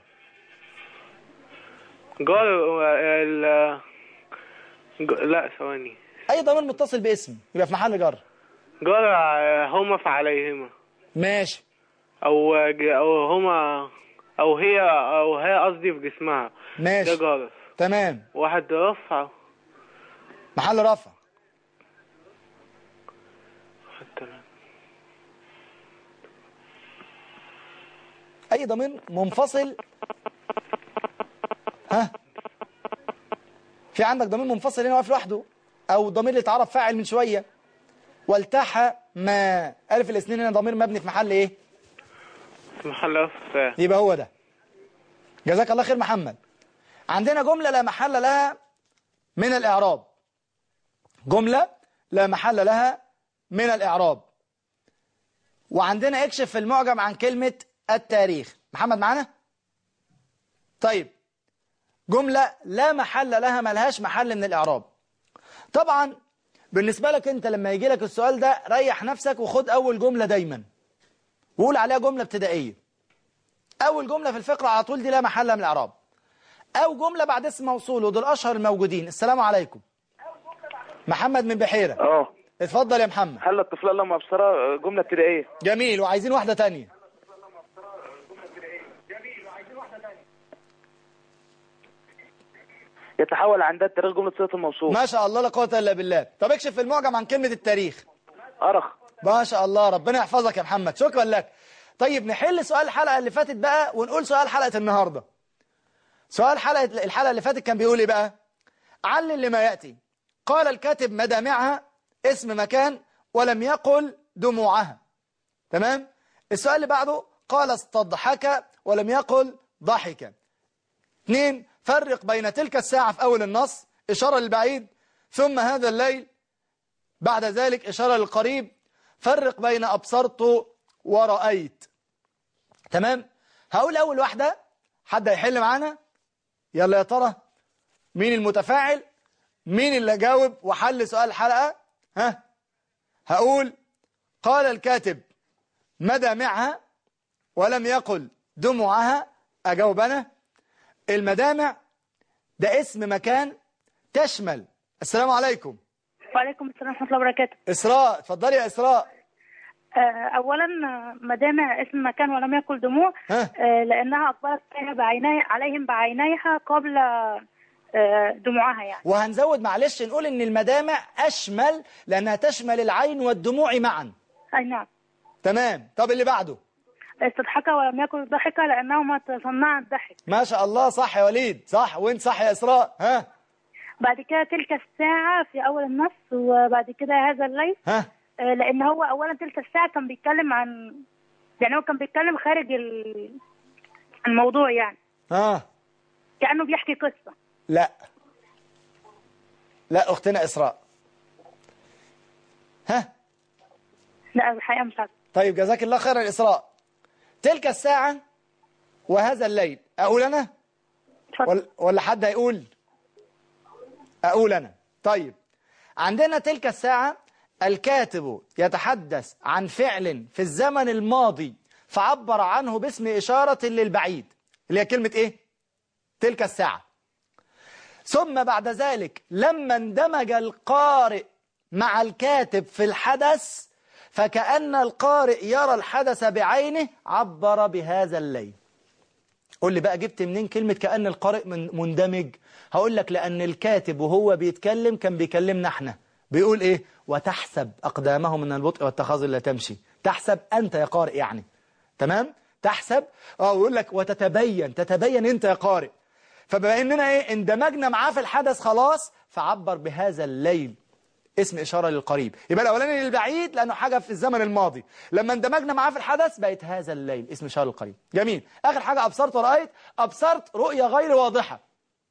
S7: جار ال ج- لا ثواني
S1: اي ضمير متصل باسم يبقى في محل جر
S7: جار هما فعليهما
S1: ماشي
S7: أو ج- أو هما أو هي أو هي قصدي في جسمها
S1: ماشي
S7: ده جارف
S1: تمام
S7: واحد رفع
S1: محل رفع
S7: حتى
S1: اي ضمير منفصل ها في عندك ضمير منفصل هنا واقف لوحده او ضمير اللي اتعرف فاعل من شويه والتح ما الف الاثنين هنا ضمير مبني في محل ايه
S7: في محل رفع
S1: يبقى هو ده جزاك الله خير محمد عندنا جملة لا محل لها من الإعراب جملة لا محل لها من الإعراب وعندنا اكشف في المعجم عن كلمة التاريخ محمد معانا طيب جملة لا محل لها ملهاش محل من الإعراب طبعا بالنسبة لك أنت لما يجي لك السؤال ده ريح نفسك وخد أول جملة دايما وقول عليها جملة ابتدائية أول جملة في الفقرة على طول دي لا محل من الإعراب أو جملة بعد اسم موصول ودول أشهر الموجودين السلام عليكم محمد من بحيرة
S2: اه
S1: اتفضل يا محمد
S2: حل الطفلة لما أبصرها جملة ابتدائية
S1: جميل وعايزين واحدة تانية
S2: يتحول عندها التاريخ جملة صيغة الموصول
S1: ما شاء الله لا قوة إلا بالله طب اكشف في المعجم عن كلمة التاريخ
S2: أرخ
S1: ما شاء الله ربنا يحفظك يا محمد شكرا لك طيب نحل سؤال الحلقة اللي فاتت بقى ونقول سؤال حلقة النهاردة سؤال حلقة الحلقة اللي فاتت كان بيقول ايه بقى علل لما يأتي قال الكاتب مدامعها اسم مكان ولم يقل دموعها تمام السؤال اللي بعده قال استضحك ولم يقل ضحك اثنين فرق بين تلك الساعة في أول النص إشارة للبعيد ثم هذا الليل بعد ذلك إشارة للقريب فرق بين أبصرت ورأيت تمام هقول أول واحدة حد هيحل معانا يلا يا ترى مين المتفاعل مين اللي جاوب وحل سؤال الحلقة ها هقول قال الكاتب مدامعها ولم يقل دموعها أجاوب أنا المدامع ده اسم مكان تشمل السلام عليكم
S8: وعليكم السلام ورحمة الله وبركاته
S1: إسراء اتفضلي يا إسراء
S8: آه، أولا آه، مدامع اسم مكان ولم يكن دموع
S1: ها.
S8: آه، لأنها أقبلت عليها بعيني عليهم بعينيها قبل آه، دموعها يعني
S1: وهنزود معلش نقول ان المدامع اشمل لانها تشمل العين والدموع معا
S8: أي نعم
S1: تمام طب اللي بعده
S8: استضحك ولم يكن ضحك لأنهما تصنعا الضحك
S1: ما شاء الله صح يا وليد صح وانت صح يا اسراء ها
S8: بعد كده تلك الساعة في أول النص وبعد كده هذا الليل
S1: ها
S8: آه، لأن هو أولا تلك الساعة كان بيتكلم عن يعني هو كان بيتكلم خارج ال- الموضوع يعني
S1: ها
S8: كأنه بيحكي قصة
S1: لا لا اختنا اسراء ها
S8: لا الحقيقة مش عارفة
S1: طيب جزاك الله خيرا يا اسراء تلك الساعة وهذا الليل اقول انا
S8: اتفضل.
S1: ولا- ولا حد هيقول أقول أنا طيب عندنا تلك الساعة الكاتب يتحدث عن فعل في الزمن الماضي فعبر عنه باسم إشارة للبعيد اللي هي كلمة إيه؟ تلك الساعة ثم بعد ذلك لما اندمج القارئ مع الكاتب في الحدث فكأن القارئ يرى الحدث بعينه عبر بهذا الليل قول لي بقى جبت منين كلمة كأن القارئ من مندمج هقول لك لأن الكاتب وهو بيتكلم كان بيكلمنا احنا بيقول ايه وتحسب أقدامه من البطء والتخاذل لا تمشي تحسب أنت يا قارئ يعني تمام تحسب اه ويقول لك وتتبين تتبين أنت يا قارئ فبما اننا ايه اندمجنا معاه في الحدث خلاص فعبر بهذا الليل اسم إشارة للقريب يبقى الأولاني للبعيد لأنه حاجة في الزمن الماضي لما اندمجنا معاه في الحدث بقت هذا الليل اسم إشارة للقريب جميل آخر حاجة أبصرت ورأيت أبصرت رؤية غير واضحة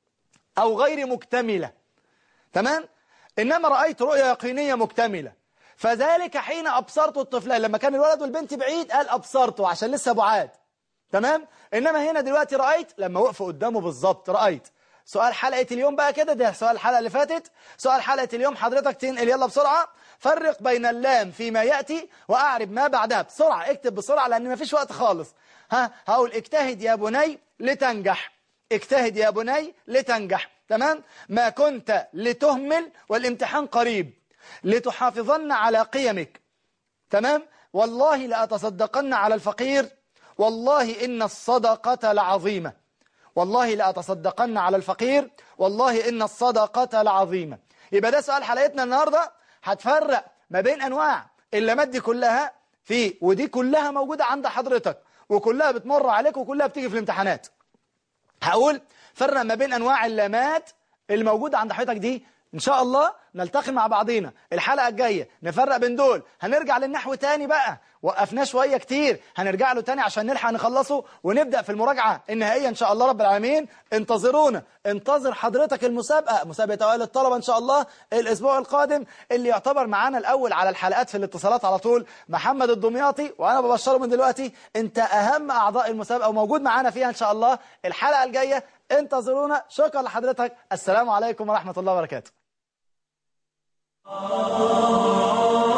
S1: أو غير مكتملة تمام إنما رأيت رؤية يقينية مكتملة فذلك حين أبصرت الطفلين لما كان الولد والبنت بعيد قال أبصرته عشان لسه بعاد تمام إنما هنا دلوقتي رأيت لما وقفوا قدامه بالظبط رأيت سؤال حلقة اليوم بقى كده ده سؤال الحلقة اللي فاتت سؤال حلقة اليوم حضرتك تنقل يلا بسرعة فرق بين اللام فيما يأتي وأعرب ما بعدها بسرعة اكتب بسرعة لأن مفيش وقت خالص ها هقول اجتهد يا بني لتنجح اجتهد يا بني لتنجح تمام ما كنت لتهمل والامتحان قريب لتحافظن على قيمك تمام والله لأتصدقن على الفقير والله إن الصدقة لعظيمة والله لأتصدقن على الفقير والله إن الصدقة لعظيمة يبقى ده سؤال حلقتنا النهاردة هتفرق ما بين أنواع اللامات دي كلها في ودي كلها موجودة عند حضرتك وكلها بتمر عليك وكلها بتيجي في الامتحانات هقول فرق ما بين أنواع اللامات الموجودة عند حضرتك دي إن شاء الله نلتقي مع بعضينا الحلقة الجاية نفرق بين دول هنرجع للنحو تاني بقى وقفناه شوية كتير هنرجع له تاني عشان نلحق نخلصه ونبدأ في المراجعة النهائية إن شاء الله رب العالمين انتظرونا انتظر حضرتك المسابقة مسابقة أوائل الطلبة إن شاء الله الأسبوع القادم اللي يعتبر معانا الأول على الحلقات في الاتصالات على طول محمد الدمياطي وأنا ببشره من دلوقتي أنت أهم أعضاء المسابقة وموجود معانا فيها إن شاء الله الحلقة الجاية انتظرونا شكرا لحضرتك السلام عليكم ورحمة الله وبركاته